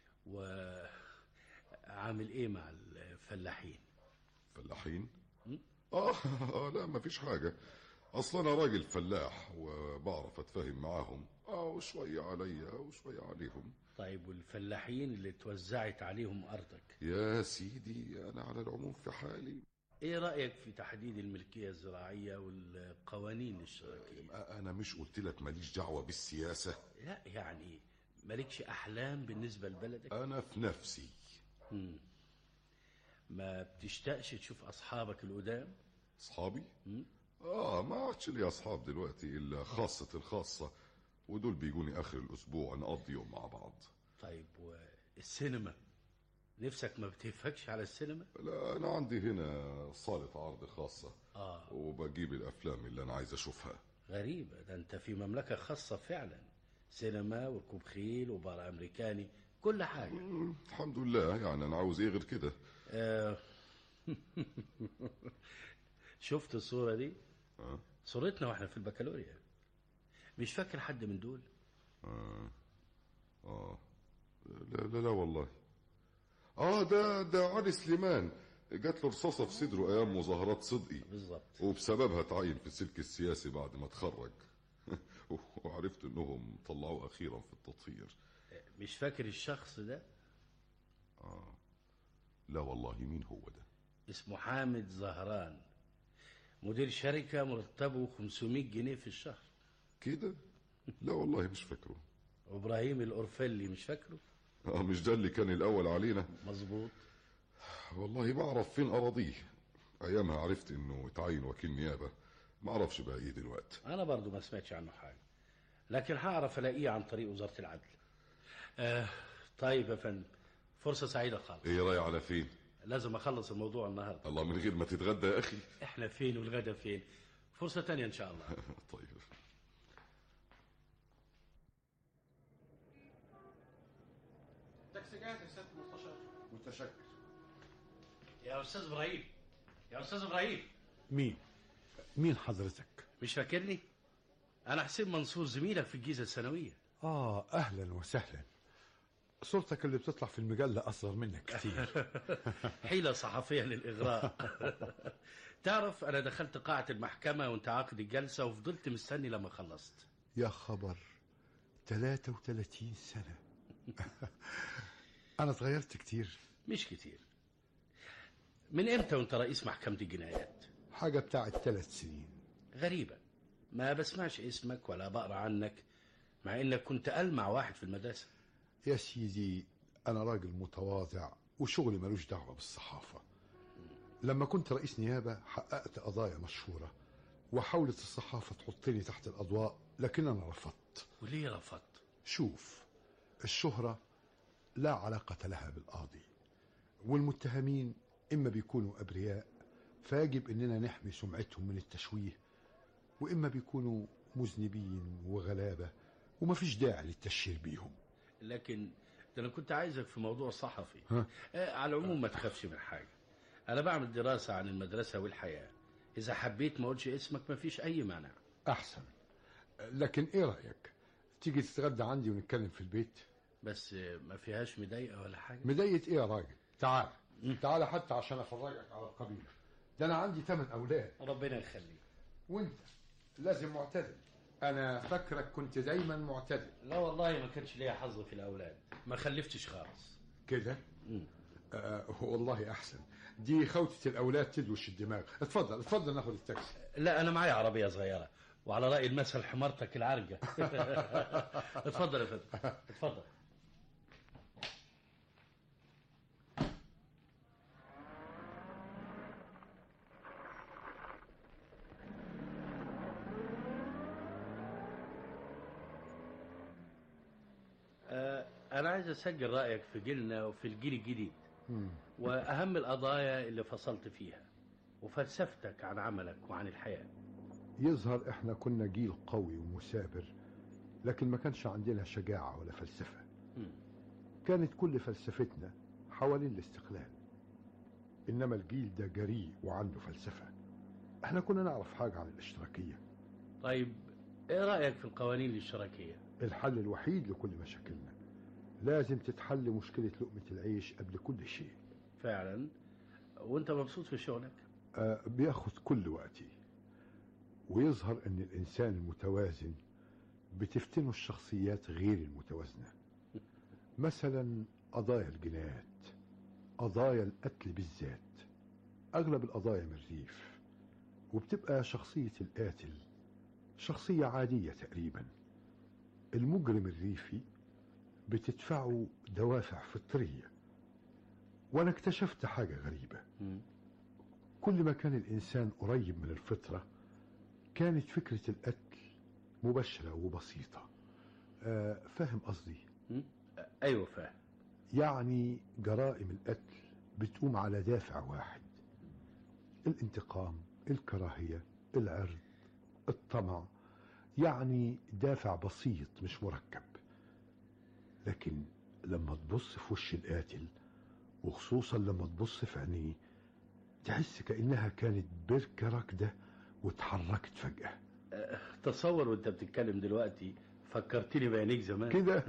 وعامل ايه مع الفلاحين
فلاحين آه, آه لا مفيش حاجة أصلا أنا راجل فلاح وبعرف أتفاهم معاهم آه وشوية عليا وشوية عليهم
طيب والفلاحين اللي توزعت عليهم ارضك
يا سيدي أنا على العموم في حالي
ايه رأيك في تحديد الملكية الزراعية والقوانين الاشتراكية
أنا مش قلت لك ماليش دعوة بالسياسة
لا يعني مالكش احلام بالنسبة لبلدك
أنا في نفسي
مم. ما بتشتاقش تشوف اصحابك القدام
أصحابي
مم.
آه ما عادش لي أصحاب دلوقتي إلا خاصة الخاصة ودول بيجوني آخر الأسبوع نقضي يوم مع بعض
طيب والسينما نفسك ما بتهفكش على السينما
لا أنا عندي هنا صالة عرض خاصة
اه
وبجيب الأفلام اللي أنا عايز أشوفها
غريبة ده انت في مملكة خاصة فعلا سينما وركوب خيل وبار امريكاني كل حاجة
مم، الحمد لله يعني أنا عاوز إيه غير كده
آه. شفت الصورة دي
آه.
صورتنا واحنا في البكالوريا مش فاكر حد من دول
آه. آه لا لا لا والله آه ده ده علي سليمان جات له رصاصة في صدره أيام مظاهرات صدقي
بالظبط
وبسببها تعين في السلك السياسي بعد ما اتخرج وعرفت انهم طلعوه اخيرا في التطهير
مش فاكر الشخص ده
آه. لا والله مين هو ده
اسمه حامد زهران مدير شركة مرتبه 500 جنيه في الشهر
كده لا والله مش فاكره
وابراهيم الأورفلي مش فاكره
آه مش ده اللي كان الاول علينا
مظبوط
والله ما اعرف فين اراضيه ايامها عرفت انه اتعين وكيل نيابه ما اعرفش بقى ايه دلوقتي
انا برضو ما سمعتش عنه حاجة لكن هعرف الاقيه عن طريق وزارة العدل آه طيب يا فندم فرصة سعيدة خالص
ايه راي على فين
لازم اخلص الموضوع النهاردة
الله من غير ما تتغدى يا اخي
احنا فين والغدا فين فرصة تانية ان شاء الله
طيب
تاكسي جاهز يا سيادة المستشار
متشكر
يا استاذ ابراهيم يا استاذ ابراهيم
مين مين حضرتك
مش فاكرني انا حسين منصور زميلك في الجيزة الثانوية
اه اهلا وسهلا صورتك اللي بتطلع في المجلة اصغر منك كتير
حيلة صحفية للإغراء تعرف أنا دخلت قاعة المحكمة وأنت عاقد الجلسة وفضلت مستني لما خلصت
يا خبر 33 سنة انا اتغيرت كتير
مش كتير من إمتى وأنت رئيس محكمة الجنايات
حاجة بتاعت ثلاث سنين
غريبة ما بسمعش اسمك ولا بقرا عنك مع إنك كنت ألمع واحد في المدرسة
يا سيدي انا راجل متواضع وشغلي ملوش دعوة بالصحافة لما كنت رئيس نيابة حققت قضايا مشهورة وحاولت الصحافة تحطني تحت الأضواء لكن أنا رفضت
وليه رفضت
شوف الشهرة لا علاقة لها بالقاضي والمتهمين إما بيكونوا أبرياء فيجب إننا نحمي سمعتهم من التشويه وإما بيكونوا مذنبين وغلابة ومفيش داعي للتشهير بيهم
لكن ده انا كنت عايزك في موضوع صحفي
ها؟
آه، على العموم ما تخافش من حاجه انا بعمل دراسه عن المدرسه والحياه اذا حبيت ما اقولش اسمك ما فيش اي مانع
أحسن لكن إيه رأيك تيجي تتغدى عندي ونتكلم في البيت
بس آه، ما فيهاش مضايقه ولا حاجه
مضايقة إيه يا راجل تعال تعال حتى عشان أفرجك على القبيلة ده أنا عندي ثمان أولاد
ربنا يخليك
وأنت لازم معتدل أنا فاكرك كنت دايما معتدل
لا والله ما كانش ليا حظ في الاولاد ما خلفتش خالص
كده آه والله أحسن دي خوتة الأولاد تدوش الدماغ اتفضل اتفضل ناخد التاكسي
لا انا معايا عربيه صغيره وعلى راي المثل حمارتك العرجه اتفضل يا فندم اتفضل آه، أنا عايز أسجل رأيك في جيلنا وفي الجيل الجديد وأهم القضايا اللي فصلت فيها وفلسفتك عن عملك وعن الحياة
يظهر احنا كنا جيل قوي ومثابر لكن ما كانش عندنا شجاعة ولا فلسفة
مم.
كانت كل فلسفتنا حوالين الاستقلال إنما الجيل ده جريء وعنده فلسفة احنا كنا نعرف حاجة عن الاشتراكية
طيب إيه رأيك في القوانين الاشتراكية؟
الحل الوحيد لكل مشاكلنا لازم تتحل مشكلة لقمة العيش قبل كل شيء
فعلا وأنت مبسوط في شغلك؟
آه بياخد كل وقتي ويظهر ان الانسان المتوازن بتفتنه الشخصيات غير المتوازنة مثلا قضايا الجنايات قضايا القتل بالذات اغلب القضايا من الريف وبتبقى شخصية القاتل شخصية عادية تقريبا المجرم الريفي بتدفعه دوافع فطرية وانا اكتشفت حاجة غريبة كل ما كان الإنسان قريب من الفطرة كانت فكرة القتل مباشرة وبسيطة آه فاهم قصدي
أيوة فاهم
يعني جرائم القتل بتقوم على دافع واحد الانتقام الكراهية العرض الطمع يعني دافع بسيط مش مركب لكن لما تبص في وش القاتل وخصوصا لما تبص في عينيه تحس كأنها كانت بركة راكدة واتحركت فجأة
أه، تصور وأنت بتتكلم دلوقتي فكرتني بعينيك زمان
كده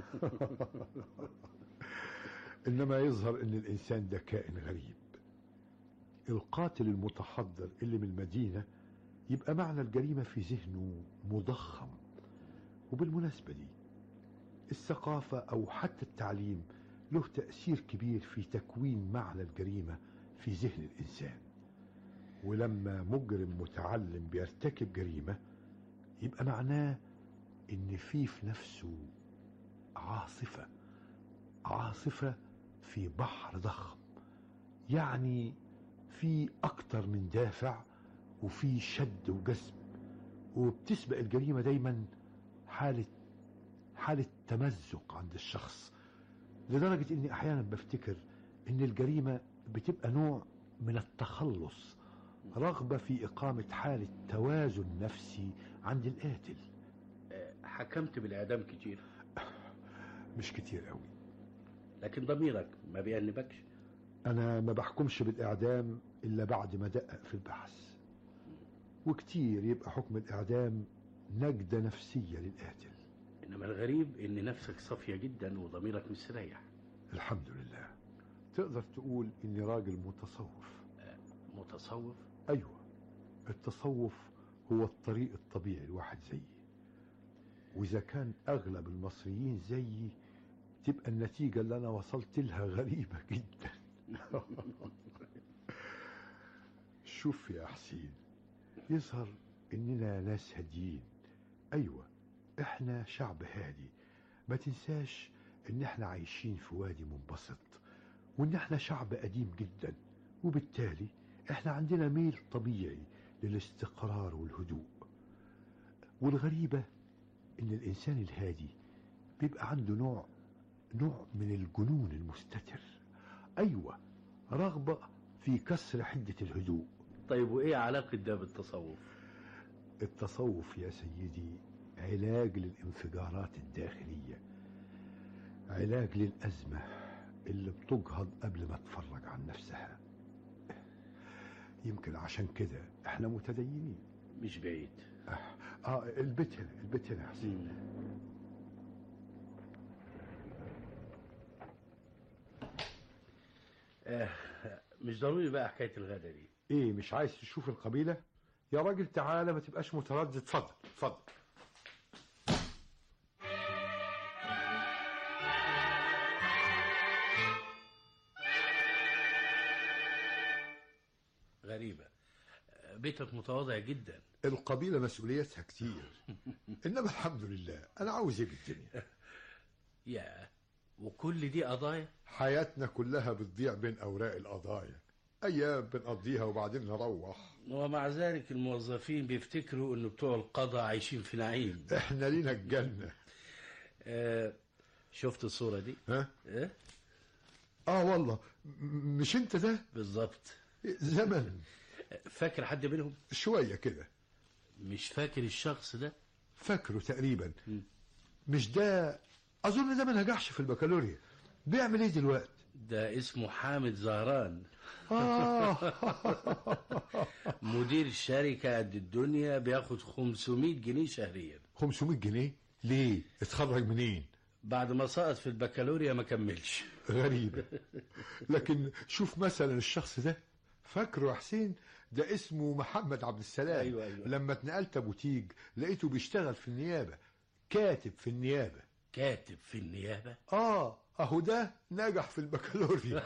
إنما يظهر إن الإنسان ده كائن غريب القاتل المتحضر اللي من المدينة يبقى معنى الجريمة في ذهنه مضخم وبالمناسبة دي الثقافة أو حتى التعليم له تأثير كبير في تكوين معنى الجريمة في ذهن الإنسان ولما مجرم متعلم بيرتكب جريمة يبقى معناه إن في في نفسه عاصفة عاصفة في بحر ضخم يعني في أكتر من دافع وفي شد وجذب وبتسبق الجريمة دايما حالة حالة تمزق عند الشخص لدرجة إني أحيانا بفتكر إن الجريمة بتبقى نوع من التخلص رغبة في إقامة حالة توازن نفسي عند القاتل
أه، حكمت بالإعدام كتير
مش كتير قوي
لكن ضميرك ما بيأنبكش
أنا ما بحكمش بالإعدام إلا بعد ما دقق في البحث وكتير يبقى حكم الإعدام نجدة نفسية للقاتل
إنما الغريب إن نفسك صافية جدا وضميرك مستريح
الحمد لله تقدر تقول إني راجل متصوف
متصوف
أيوة التصوف هو الطريق الطبيعي الواحد زيي وإذا كان أغلب المصريين زيي تبقى النتيجة اللي أنا وصلت لها غريبة جدا شوف يا حسين يظهر إننا ناس هاديين أيوة إحنا شعب هادي ما تنساش إن إحنا عايشين في وادي منبسط وإن إحنا شعب قديم جدا وبالتالي إحنا عندنا ميل طبيعي للاستقرار والهدوء والغريبة إن الإنسان الهادي بيبقى عنده نوع نوع من الجنون المستتر أيوة رغبة في كسر حدة الهدوء
طيب وايه علاقة ده بالتصوف
التصوف يا سيدي علاج للانفجارات الداخلية علاج للأزمة اللي بتجهض قبل ما تفرج عن نفسها يمكن عشان كده احنا متدينين
مش بعيد
اه البيت هنا البيت هنا يا حسين
آه مش ضروري بقى حكاية الغدا دي
ايه مش عايز تشوف القبيلة يا راجل تعالى ما تبقاش متردد اتفضل اتفضل
غريبة آه، بيتك متواضع جدا
القبيلة مسؤوليتها كتير انما الحمد لله انا عاوز ايه بالدنيا
يا وكل دي قضايا
حياتنا كلها بتضيع بين اوراق القضايا ايام بنقضيها وبعدين نروح
ومع ذلك الموظفين بيفتكروا ان بتوع القضاء عايشين في نعيم
احنا لينا الجنة
آه شفت الصورة دي
ها
ايه
اه والله م- مش انت ده
بالظبط
زمن
فاكر حد منهم
شوية كده
مش فاكر الشخص ده
فاكره تقريبا مش ده اظن ده ما نجحش في البكالوريا بيعمل ايه دلوقتي
ده اسمه حامد زهران
آه.
مدير شركة قد الدنيا بياخد 500 جنيه شهريا
500 جنيه ليه اتخرج منين
بعد ما سقط في البكالوريا ما كملش
غريبة لكن شوف مثلا الشخص ده فاكره يا حسين ده اسمه محمد عبد السلام
أيوة، أيوة.
لما اتنقلت ابو تيج لقيته بيشتغل في النيابة كاتب في النيابة
كاتب في النيابة
اه اهو ده نجح في البكالوريا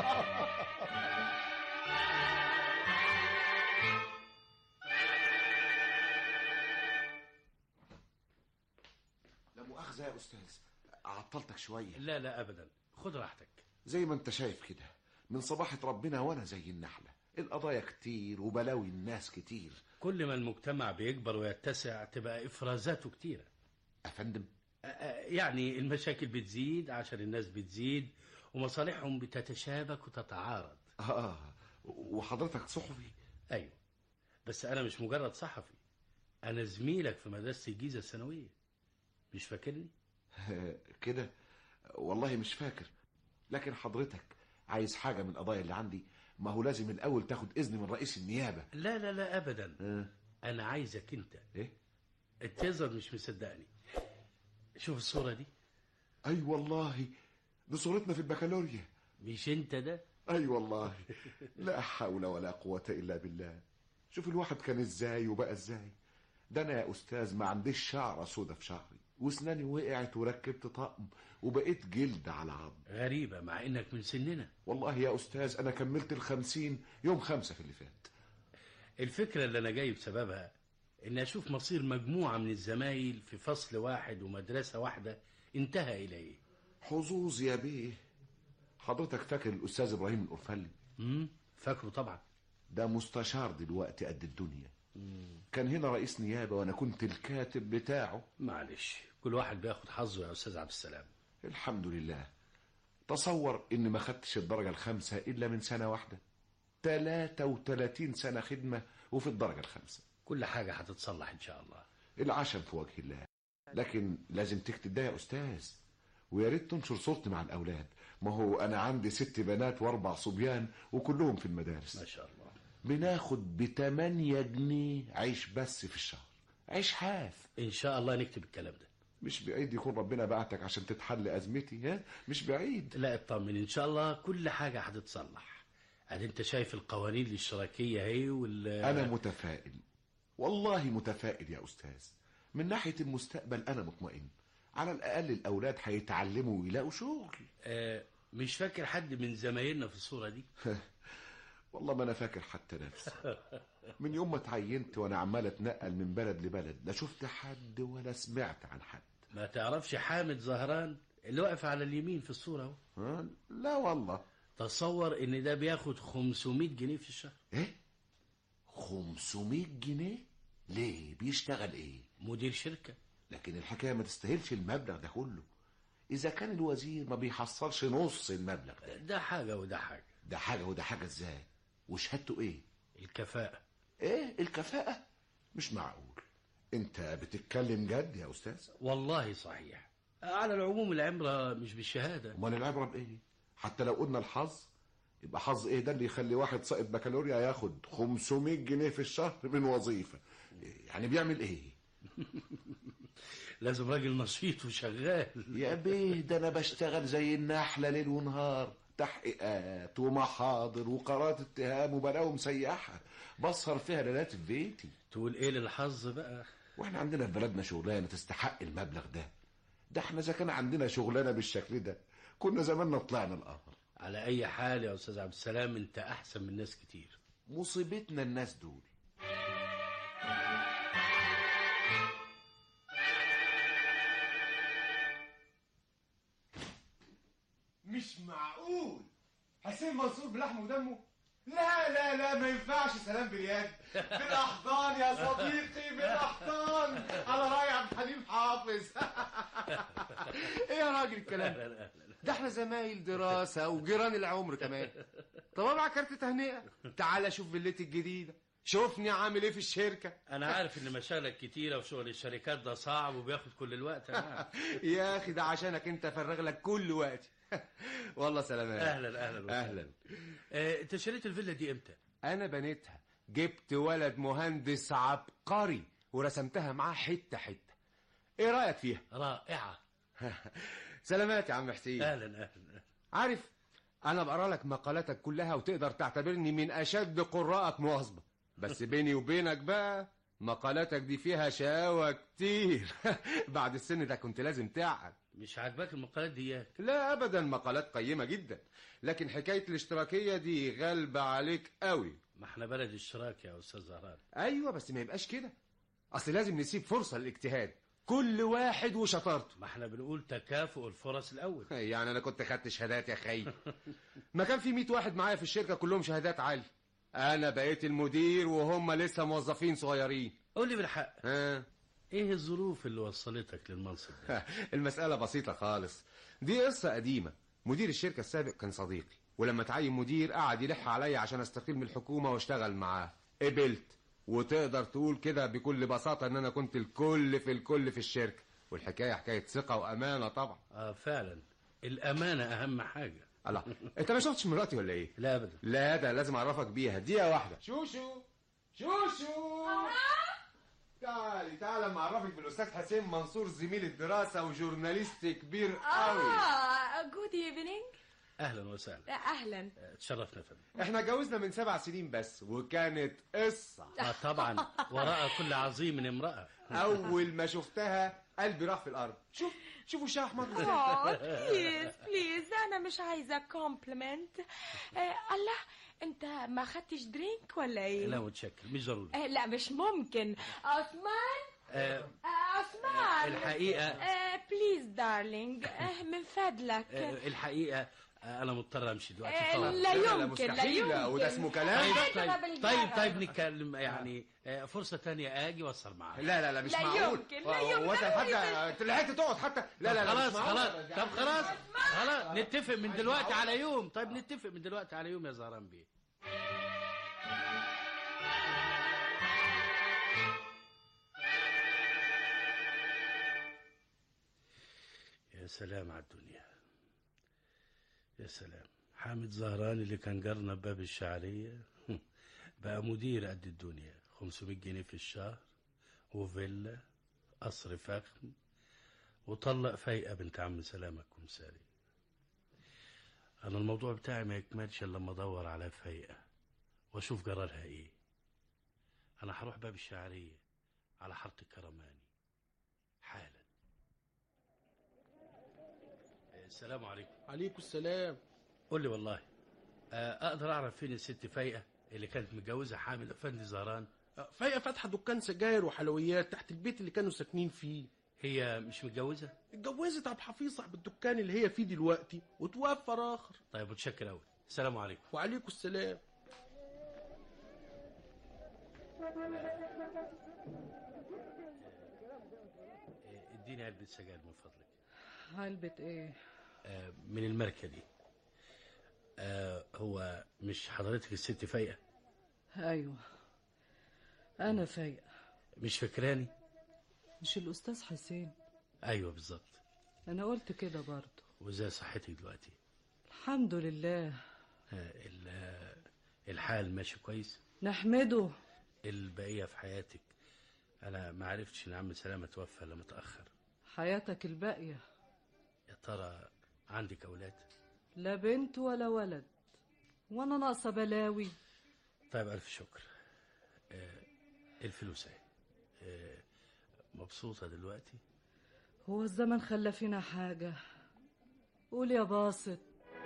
لا مؤاخذة يا أستاذ عطلتك شوية
لا لا أبدا خد راحتك
زي ما أنت شايف كده من صباحة ربنا وأنا زي النحلة القضايا كتير وبلاوي الناس كتير
كل ما المجتمع بيكبر ويتسع تبقى إفرازاته كتيرة
أفندم
آه، آه، يعني المشاكل بتزيد عشان الناس بتزيد ومصالحهم بتتشابك وتتعارض
آه وحضرتك صحفي
أيوة بس أنا مش مجرد صحفي أنا زميلك في مدرسة الجيزة الثانوية مش فاكرني؟
كده والله مش فاكر لكن حضرتك عايز حاجة من القضايا اللي عندي ما هو لازم الأول تاخد إذن من رئيس النيابة
لا لا لا أبدا
آه.
أنا عايزك أنت
إيه؟
التظهر مش مصدقني شوف الصورة دي
أي والله دي صورتنا في البكالوريا
مش أنت ده
أي والله لا حول ولا قوة إلا بالله شوف الواحد كان إزاي وبقى إزاي ده أنا يا أستاذ ما عنديش شعرة سودة في شعري واسناني وقعت وركبت طقم وبقيت جلد على عظم
غريبة مع إنك من سننا
والله يا أستاذ أنا كملت الخمسين يوم خمسة في اللي فات
الفكرة اللي أنا جاي بسببها إن أشوف مصير مجموعة من الزمايل في فصل واحد ومدرسة واحدة انتهى إلى إيه
حظوظ يا بيه حضرتك فاكر الأستاذ إبراهيم الأرفلي
امم فاكره طبعا
ده مستشار دلوقتي قد الدنيا كان هنا رئيس نيابة وأنا كنت الكاتب بتاعه
معلش كل واحد بياخد حظه يا أستاذ عبد السلام
الحمد لله تصور إني ما خدتش الدرجة الخامسة إلا من سنة واحدة 33 سنة خدمة وفي الدرجة الخامسة
كل حاجة هتتصلح إن شاء الله
العشم في وجه الله لكن لازم تكتب ده يا أستاذ ويا ريت تنشر صورتي مع الأولاد ما هو أنا عندي ست بنات وأربع صبيان وكلهم في المدارس
ما شاء الله
بناخد بتمانية جنيه عيش بس في الشهر عيش حاف
إن شاء الله نكتب الكلام ده
مش بعيد يكون ربنا بعتك عشان تتحل أزمتي ها مش بعيد
لا اطمن إن شاء الله كل حاجة هتتصلح أدي أنت شايف القوانين الاشتراكية هي وال
أنا متفائل والله متفائل يا أستاذ من ناحية المستقبل أنا مطمئن على الأقل الأولاد هيتعلموا ويلاقوا شغل
آه مش فاكر حد من زمايلنا في الصورة دي
والله ما أنا فاكر حتى نفسي من يوم ما اتعينت وأنا عمال أتنقل من بلد لبلد لا شفت حد ولا سمعت عن حد
ما تعرفش حامد زهران اللي واقف على اليمين في الصورة اهو
ها؟ لا والله
تصور ان ده بياخد 500 جنيه في الشهر
ايه 500 جنيه ليه بيشتغل ايه
مدير شركة
لكن الحكاية ما تستاهلش المبلغ ده كله إذا كان الوزير ما بيحصلش نص المبلغ ده
ده حاجة وده حاجة
ده حاجة وده حاجة إزاي وشهادته ايه
الكفاءة
ايه الكفاءة مش معقول انت بتتكلم جد يا استاذ
والله صحيح على العموم العمرة مش بالشهادة
امال العبرة بايه حتى لو قلنا الحظ يبقى حظ ايه ده اللي يخلي واحد ساقط بكالوريا ياخد 500 جنيه في الشهر من وظيفة يعني بيعمل ايه
لازم راجل نشيط وشغال
يا بيه ده انا بشتغل زي النحلة ليل ونهار تحقيقات ومحاضر وقرارات اتهام وبلاوي مسيحة بسهر فيها ليلات في بيتي
تقول ايه للحظ بقى
واحنا عندنا في بلدنا شغلانة تستحق المبلغ ده ده احنا اذا كان عندنا شغلانة بالشكل ده كنا زماننا طلعنا القمر
على اي حال يا استاذ عبد السلام انت احسن من ناس كتير
مصيبتنا الناس دول
مش معقول حسين منصور بلحمه ودمه لا لا لا ما ينفعش سلام باليد بالاحضان يا صديقي بالاحضان على راي عبد الحليم حافظ ايه يا راجل الكلام ده؟ ده احنا زمايل دراسه وجيران العمر كمان طب ابعت كارت تهنئه تعالى شوف فيلتي الجديده شوفني عامل ايه في الشركه
انا عارف ان مشاغلك كتيرة وشغل الشركات ده صعب وبياخد كل الوقت انا عارف.
يا اخي ده عشانك انت افرغ لك كل وقتي والله سلامات
اهلا اهلا وسهلا.
اهلا
آه، انت شريت الفيلا دي امتى
انا بنيتها جبت ولد مهندس عبقري ورسمتها معاه حته حته ايه رايك فيها
رائعه
سلامات يا عم حسين
اهلا اهلا
عارف انا بقرا لك مقالاتك كلها وتقدر تعتبرني من اشد قراءك مواظبه بس بيني وبينك بقى مقالاتك دي فيها شقاوة كتير بعد السن ده كنت لازم تعب
مش عاجباك المقالات دي
لا ابدا مقالات قيمة جدا لكن حكاية الاشتراكية دي غالبة عليك قوي
ما احنا بلد اشتراك يا استاذ زهران
ايوه بس ما يبقاش كده اصل لازم نسيب فرصة للاجتهاد كل واحد وشطارته
ما احنا بنقول تكافؤ الفرص الاول
يعني انا كنت خدت شهادات يا خي ما كان في 100 واحد معايا في الشركة كلهم شهادات عالية انا بقيت المدير وهم لسه موظفين صغيرين
قول لي بالحق
ها
ايه الظروف اللي وصلتك للمنصب ده
المسألة بسيطة خالص دي قصة قديمة مدير الشركة السابق كان صديقي ولما تعين مدير قعد يلح عليا عشان استقيل من الحكومة واشتغل معاه قبلت وتقدر تقول كده بكل بساطة ان انا كنت الكل في الكل في الشركة والحكاية حكاية ثقة وامانة طبعا
اه فعلا الامانه اهم حاجه
الله انت ما شفتش مراتي ولا ايه
لا ابدا
لا ده لازم اعرفك بيها دقيقة واحدة شوشو شوشو تعالي تعالى اما اعرفك بالاستاذ حسين منصور زميل الدراسة وجورناليست كبير قوي
اه جود ايفنينج
اهلا وسهلا
اهلا
آه، تشرفنا يا فندم
احنا اتجوزنا من سبع سنين بس وكانت قصة
آه طبعا وراء كل عظيم امراه
اول ما شفتها قلبي راح في الارض شوف شوف وشها احمر
اه بليز بليز انا مش عايزه كومبلمنت الله انت ما خدتش درينك ولا ايه
لا متشكر مش ضروري
آه، لا مش ممكن عثمان
آه
آه، عثمان
الحقيقة-
بليز دارلينج من فضلك
آه، الحقيقه آه، انا مضطر امشي دلوقتي
آه،
طبعا
لا يمكن لا يمكن
طيب
اضرب
طيب,
الجرس.
طيب طيب نتكلم يعني آه، فرصه تانية اجي واسهر معاك
لا لا لا مش
لا
معقول
يمكن، لا يمكن.
وانت حتى لحقت تقعد حتى لا لا لا
خلاص
مش معقول.
خلاص طب خلاص خلاص نتفق من دلوقتي على يوم طيب نتفق من دلوقتي على يوم يا زهران بيه يا سلام على الدنيا يا سلام حامد زهران اللي كان جارنا بباب الشعرية بقى مدير قد الدنيا 500 جنيه في الشهر وفيلا قصر فخم وطلق فايقة بنت عم سلامة كمساري أنا الموضوع بتاعي ما يكملش إلا لما أدور على فايقة وأشوف جرالها إيه أنا هروح باب الشعرية على حارة الكرماني حالا السلام عليكم
عليكم السلام
قول لي والله آه، أقدر أعرف فين الست فايقة اللي كانت متجوزة حامد أفندي زهران
فايقة فاتحة دكان سجاير وحلويات تحت البيت اللي كانوا ساكنين فيه
هي مش متجوزة؟
اتجوزت عبد الحفيظ صاحب الدكان اللي هي فيه دلوقتي وتوفى آخر
طيب متشكر أوي السلام عليكم
وعليكم السلام
آه، اديني علبة سجاير من فضلك
علبة ايه
آه، من الماركة دي آه هو مش حضرتك الست فايقة
ايوه انا فايقه
مش فاكراني
مش الاستاذ حسين
ايوه بالظبط
انا قلت كده برضه
وازاي صحتك دلوقتي
الحمد لله
آه ال- آه، الحال ماشي كويس
نحمده
البقية في حياتك انا ما عرفتش ان عم سلامة توفى الا متأخر
حياتك الباقيه
يا ترى عندك اولاد
لا بنت ولا ولد وانا ناقصه بلاوي
طيب الف شكر آه الفلوس اهي آه مبسوطة دلوقتي
هو الزمن خلى فينا حاجه قول يا باسط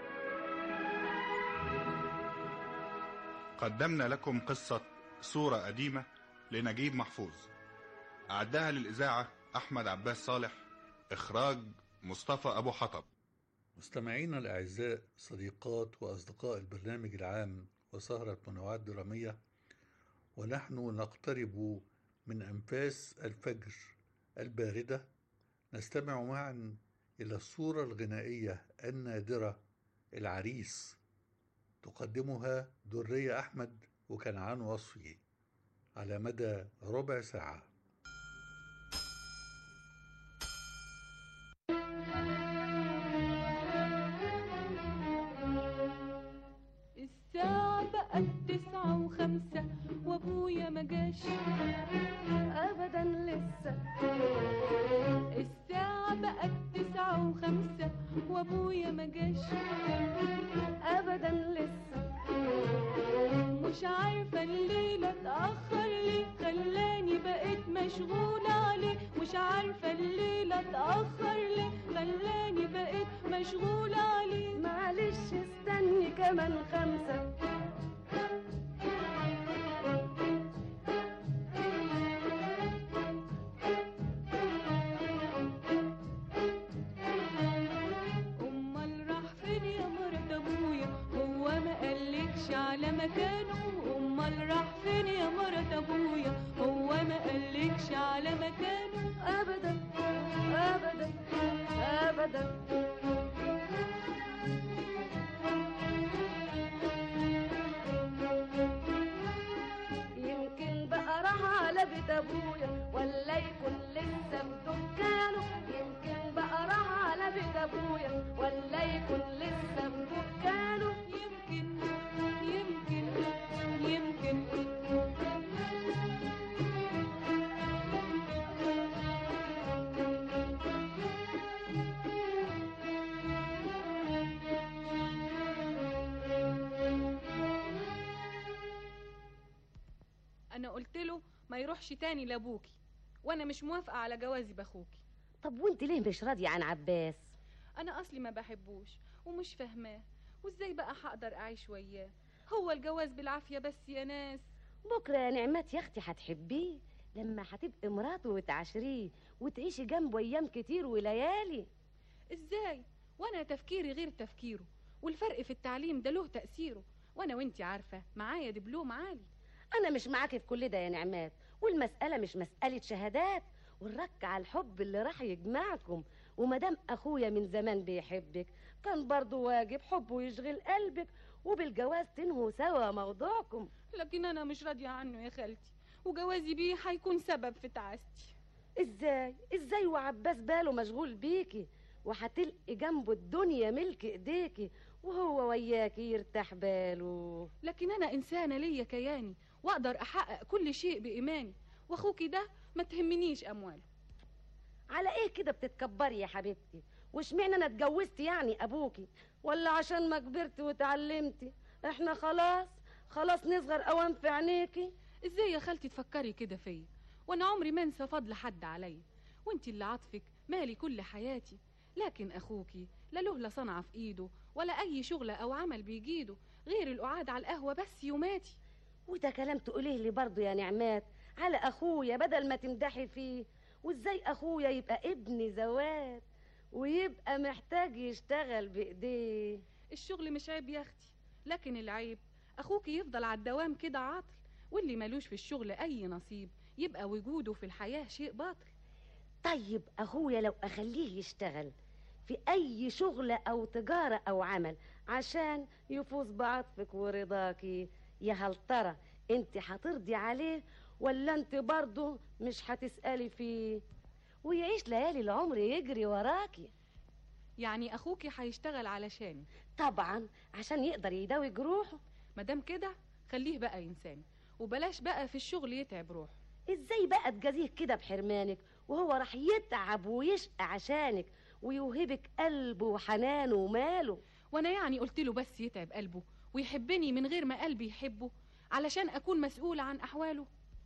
قدمنا لكم قصة صورة قديمة لنجيب محفوظ أعدها للإذاعة أحمد عباس صالح إخراج مصطفى أبو حطب
مستمعينا الأعزاء صديقات وأصدقاء البرنامج العام وسهرة منوعات درامية ونحن نقترب من أنفاس الفجر الباردة نستمع معا إلى الصورة الغنائية النادرة العريس تقدمها درية أحمد وكنعان وصفي على مدى ربع ساعة
الساعة بقت تسعة وخمسة وابويا ما جاش ابدا لسه الساعة بقت تسعة وخمسة وابويا ما جاش ابدا لسه مش عارفة الليلة اتأخر ليه خلاني بقيت مشغولة عليه مش عارفة الليلة اتأخر ليه خلاني بقيت مشغولة عليه معلش استني كمان خمسة امال راح فين يا مرات ابويا هو ما قالكش على مكانه امال راح فين يا مرات ابويا هو ما قالكش على مكانه ابدا ابدا ابدا يمكن بقى راح على بيت ابويا ولا يكون لسه في دكانه يمكن بقى راح على بيت ابويا ولا يكون لسه في دكانه يمكن يمكن يمكن
انا قلت له ما يروحش تاني لابوكي وانا مش موافقه على جوازي باخوكي
طب وانت ليه مش راضية عن عباس
انا اصلي ما بحبوش ومش فاهماه وازاي بقى هقدر اعيش وياه هو الجواز بالعافيه بس يا ناس
بكرة يا نعمات يا اختي هتحبيه لما هتبقي مراته وتعاشريه وتعيشي جنبه ايام كتير وليالي
ازاي وانا تفكيري غير تفكيره والفرق في التعليم ده له تاثيره وانا وانتي عارفه معايا دبلوم عالي
انا مش معاكي في كل ده يا نعمات والمسألة مش مسألة شهادات والرك على الحب اللي راح يجمعكم ومدام اخويا من زمان بيحبك كان برضو واجب حبه يشغل قلبك وبالجواز تنهوا سوا موضوعكم
لكن انا مش راضيه عنه يا خالتي وجوازي بيه هيكون سبب في تعاستي
ازاي ازاي وعباس باله مشغول بيكي وهتلقي جنبه الدنيا ملك ايديكي وهو وياكي يرتاح باله
لكن انا انسانه ليا كياني واقدر احقق كل شيء بايماني واخوكي ده ما تهمنيش امواله
على ايه كده بتتكبري يا حبيبتي واشمعنى انا اتجوزت يعني ابوكي ولا عشان ما كبرتي وتعلمتي احنا خلاص خلاص نصغر اوام في عينيكي
ازاي يا خالتي تفكري كده فيا وانا عمري ما انسى فضل حد عليا وانتي اللي عاطفك مالي كل حياتي لكن اخوكي لا له لا صنعه في ايده ولا اي شغله او عمل بيجيده غير القعاد على القهوه بس يوماتي
وده كلام تقوليه لي برضه يا نعمات على اخويا بدل ما تمدحي فيه وازاي اخويا يبقى ابن زوات ويبقى محتاج يشتغل بايديه
الشغل مش عيب يا اختي لكن العيب اخوكي يفضل على الدوام كده عاطل واللي ملوش في الشغل اي نصيب يبقى وجوده في الحياه شيء باطل
طيب اخويا لو اخليه يشتغل في أي شغلة أو تجارة أو عمل عشان يفوز بعطفك ورضاكي يا هل ترى انت هترضي عليه ولا انت برضه مش هتسألي فيه ويعيش ليالي العمر يجري وراكي
يعني اخوكي هيشتغل علشاني
طبعا عشان يقدر يداوي جروحه
مادام كده خليه بقى ينساني وبلاش بقى في الشغل يتعب روحه
ازاي بقى تجازيه كده بحرمانك وهو راح يتعب ويشقى عشانك ويوهبك قلبه وحنانه وماله
وانا يعني قلت له بس يتعب قلبه ويحبني من غير ما قلبي يحبه علشان اكون مسؤولة عن احواله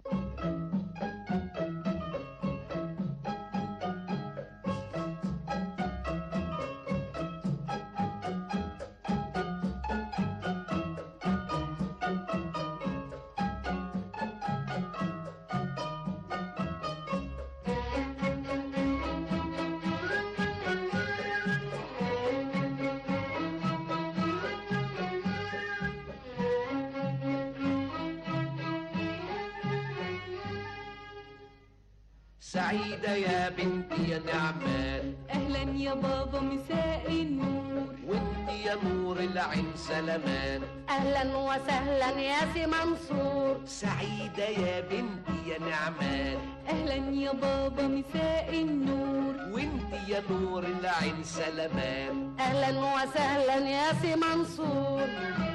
سعيدة يا بنتي يا نعمات
اهلا يا بابا مساء النور
وانت يا نور العين سلامات
اهلا وسهلا يا سي منصور
سعيدة يا بنتي يا نعمات
اهلا يا بابا مساء النور
وانت يا نور العين سلامات
اهلا وسهلا يا سي منصور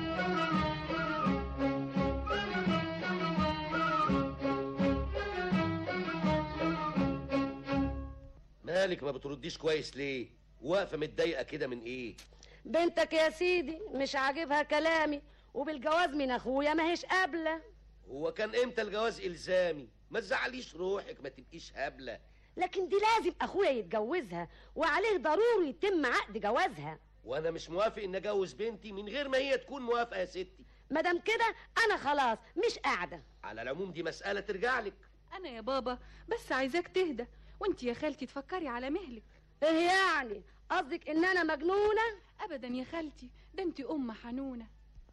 مالك ما بترديش كويس ليه واقفة متضايقة كده من ايه
بنتك يا سيدي مش عاجبها كلامي وبالجواز من اخويا ما هيش قابله
هو كان امتى الجواز الزامي ما تزعليش روحك ما تبقيش هبلة
لكن دي لازم اخويا يتجوزها وعليه ضروري يتم عقد جوازها
وانا مش موافق ان اجوز بنتي من غير ما هي تكون موافقة يا ستي
مادام كده انا خلاص مش قاعده
على العموم دي مسألة ترجع لك
انا يا بابا بس عايزاك تهدى وانت يا خالتي تفكري على مهلك
ايه يعني قصدك ان انا مجنونه
ابدا يا خالتي ده انت ام حنونه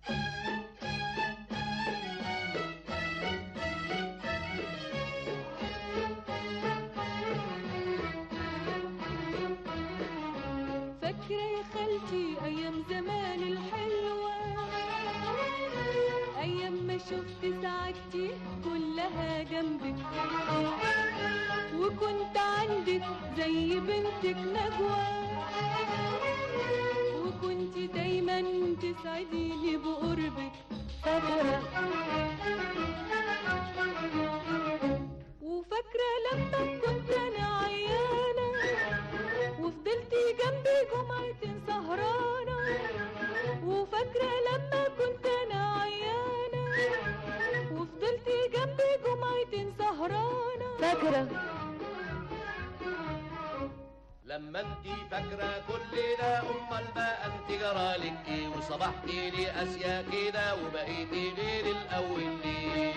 فاكرة يا خالتي أيام زمان الحلوة أيام ما شفت سعادتي كلها جنبك وكنت عندك زي بنتك نجوى وكنت دايما تسعديني بقربك فاكرة وفاكرة لما كنت أنا عيانة وفضلتي جنبي جمعة سهرانة وفاكرة لما كنت أنا عيانة وفضلتي جنبي جمعة سهرانة
فاكرة
لما انت فاكرة كلنا امال بقى انت جرالك ايه وصبحتي لي اسيا كده وبقيتي غير الاول ليه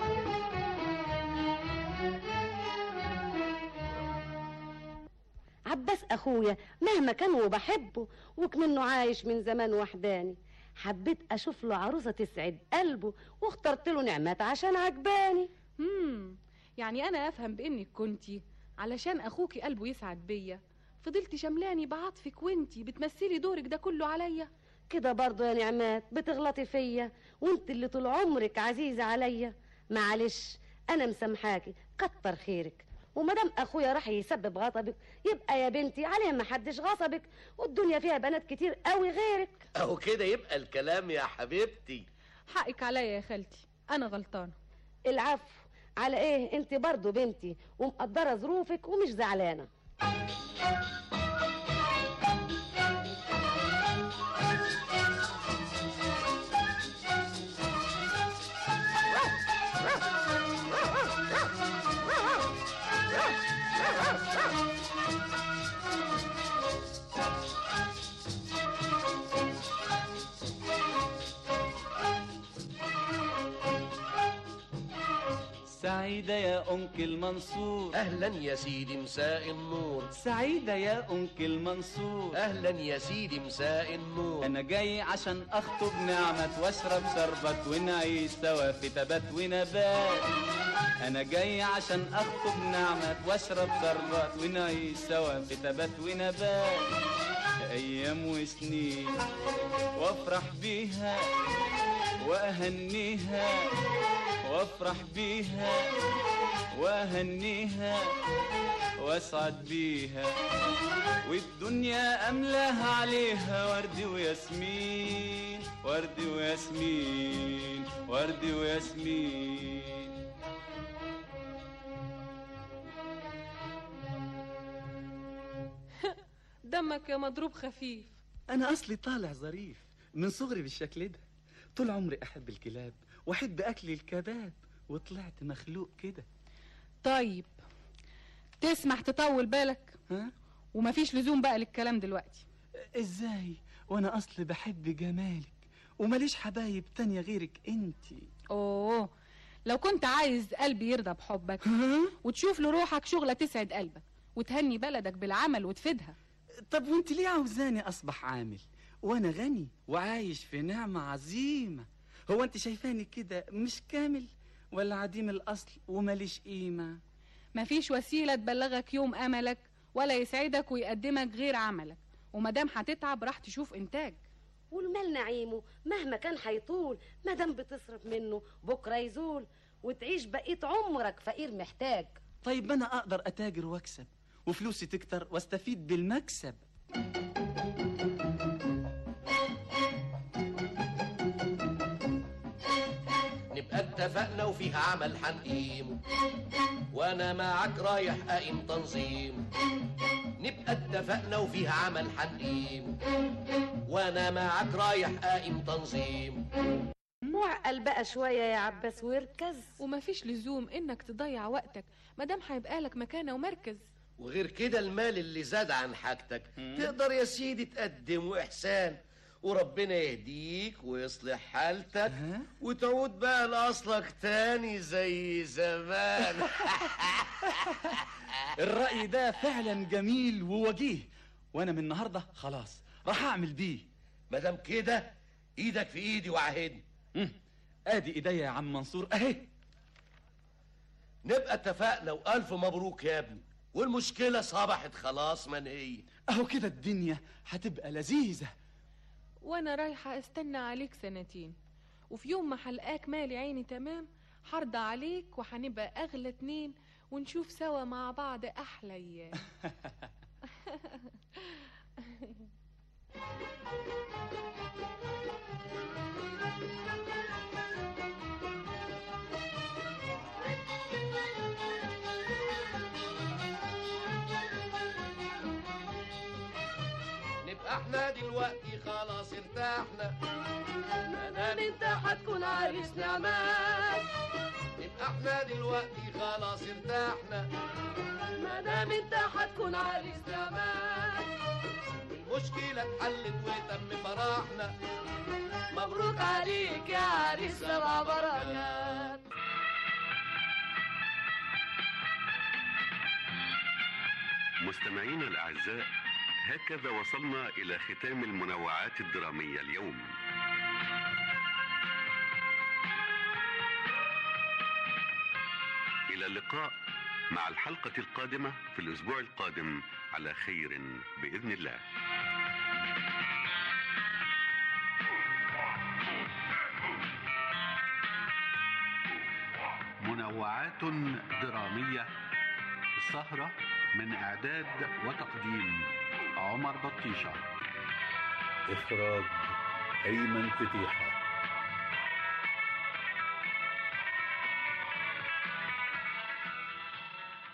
عباس اخويا مهما كان وبحبه وكمنه عايش من زمان وحداني حبيت اشوف له عروسه تسعد قلبه واخترت له نعمات عشان عجباني
امم يعني انا افهم بانك كنتي علشان اخوكي قلبه يسعد بيا فضلتي شملاني بعطفك وانتي بتمثلي دورك ده كله عليا
كده برضه يا نعمات بتغلطي فيا وانت اللي طول عمرك عزيزه عليا معلش انا مسامحاكي كتر خيرك ومادام اخويا راح يسبب غضبك يبقى يا بنتي عليه ما حدش غصبك والدنيا فيها بنات كتير قوي غيرك
اهو كده يبقى الكلام يا حبيبتي
حقك عليا يا خالتي انا غلطانه
العفو على ايه انت برضه بنتي ومقدره ظروفك ومش زعلانه
سعيدة يا أنكل منصور
اهلا يا سيدي مساء النور
سعيدة يا أنكل منصور
اهلا يا سيدي مساء النور
أنا جاي عشان أخطب نعمة وأشرب شربت ونعيش سوا في تبات ونبات انا جاي عشان اخطب نعمة واشرب شربات ونعيش سوا في تبات ونبات ايام وسنين وافرح بيها واهنيها وافرح بيها واهنيها واسعد بيها والدنيا املاها عليها ورد وياسمين ورد وياسمين ورد وياسمين
دمك يا مضروب خفيف
انا اصلي طالع ظريف من صغري بالشكل ده طول عمري احب الكلاب واحب اكل الكباب وطلعت مخلوق كده
طيب تسمح تطول بالك
ها
ومفيش لزوم بقى للكلام دلوقتي
ازاي وانا اصلي بحب جمالك وماليش حبايب تانية غيرك انتي
اوه لو كنت عايز قلبي يرضى بحبك وتشوف لروحك شغلة تسعد قلبك وتهني بلدك بالعمل وتفيدها
طب وانت ليه عاوزاني اصبح عامل وانا غني وعايش في نعمة عظيمة هو انت شايفاني كده مش كامل ولا عديم الاصل وماليش قيمة
مفيش وسيلة تبلغك يوم أملك ولا يسعدك ويقدمك غير عملك ومادام هتتعب راح تشوف إنتاج
والمال نعيمه مهما كان هيطول مادام بتصرف منه بكره يزول وتعيش بقيت عمرك فقير محتاج
طيب ما انا اقدر اتاجر واكسب وفلوسي تكتر واستفيد بالمكسب
نبقى اتفقنا وفيها عمل حنقيم وانا معاك رايح اقيم تنظيم نبقى اتفقنا وفيها عمل حنقيم وانا معاك رايح اقيم تنظيم
معقل بقى شوية يا عباس واركز
ومفيش لزوم إنك تضيع وقتك مادام هيبقى لك مكانة ومركز
وغير كده المال اللي زاد عن حاجتك تقدر يا سيدي تقدم واحسان وربنا يهديك ويصلح حالتك وتعود بقى لاصلك تاني زي زمان
الرأي ده فعلا جميل ووجيه وانا من النهارده خلاص راح اعمل بيه
مادام كده ايدك في ايدي وعهدني
ادي ايديا يا عم منصور اهي
نبقى اتفقنا والف مبروك يا ابني والمشكله صبحت خلاص منهيه
اهو كده الدنيا هتبقى لذيذه
وأنا رايحة استنى عليك سنتين وفي يوم ما حلقاك مالي عيني تمام حرضى عليك وهنبقى أغلى اتنين ونشوف سوا مع بعض أحلى أيام
نبقى احنا دلوقتي خلاص ارتحنا
مادام انت هتكون عريس نعمات
نبقى احنا دلوقتي خلاص ارتحنا
مادام انت هتكون عريس نعمات
المشكلة اتحلت وتم فرحنا
مبروك عليك يا عريس سبع بركات
مستمعينا الأعزاء هكذا وصلنا إلى ختام المنوعات الدرامية اليوم إلى اللقاء مع الحلقة القادمة في الأسبوع القادم على خير بإذن الله
منوعات درامية السهرة من إعداد وتقديم عمر بطيشة إخراج أيمن فتيحة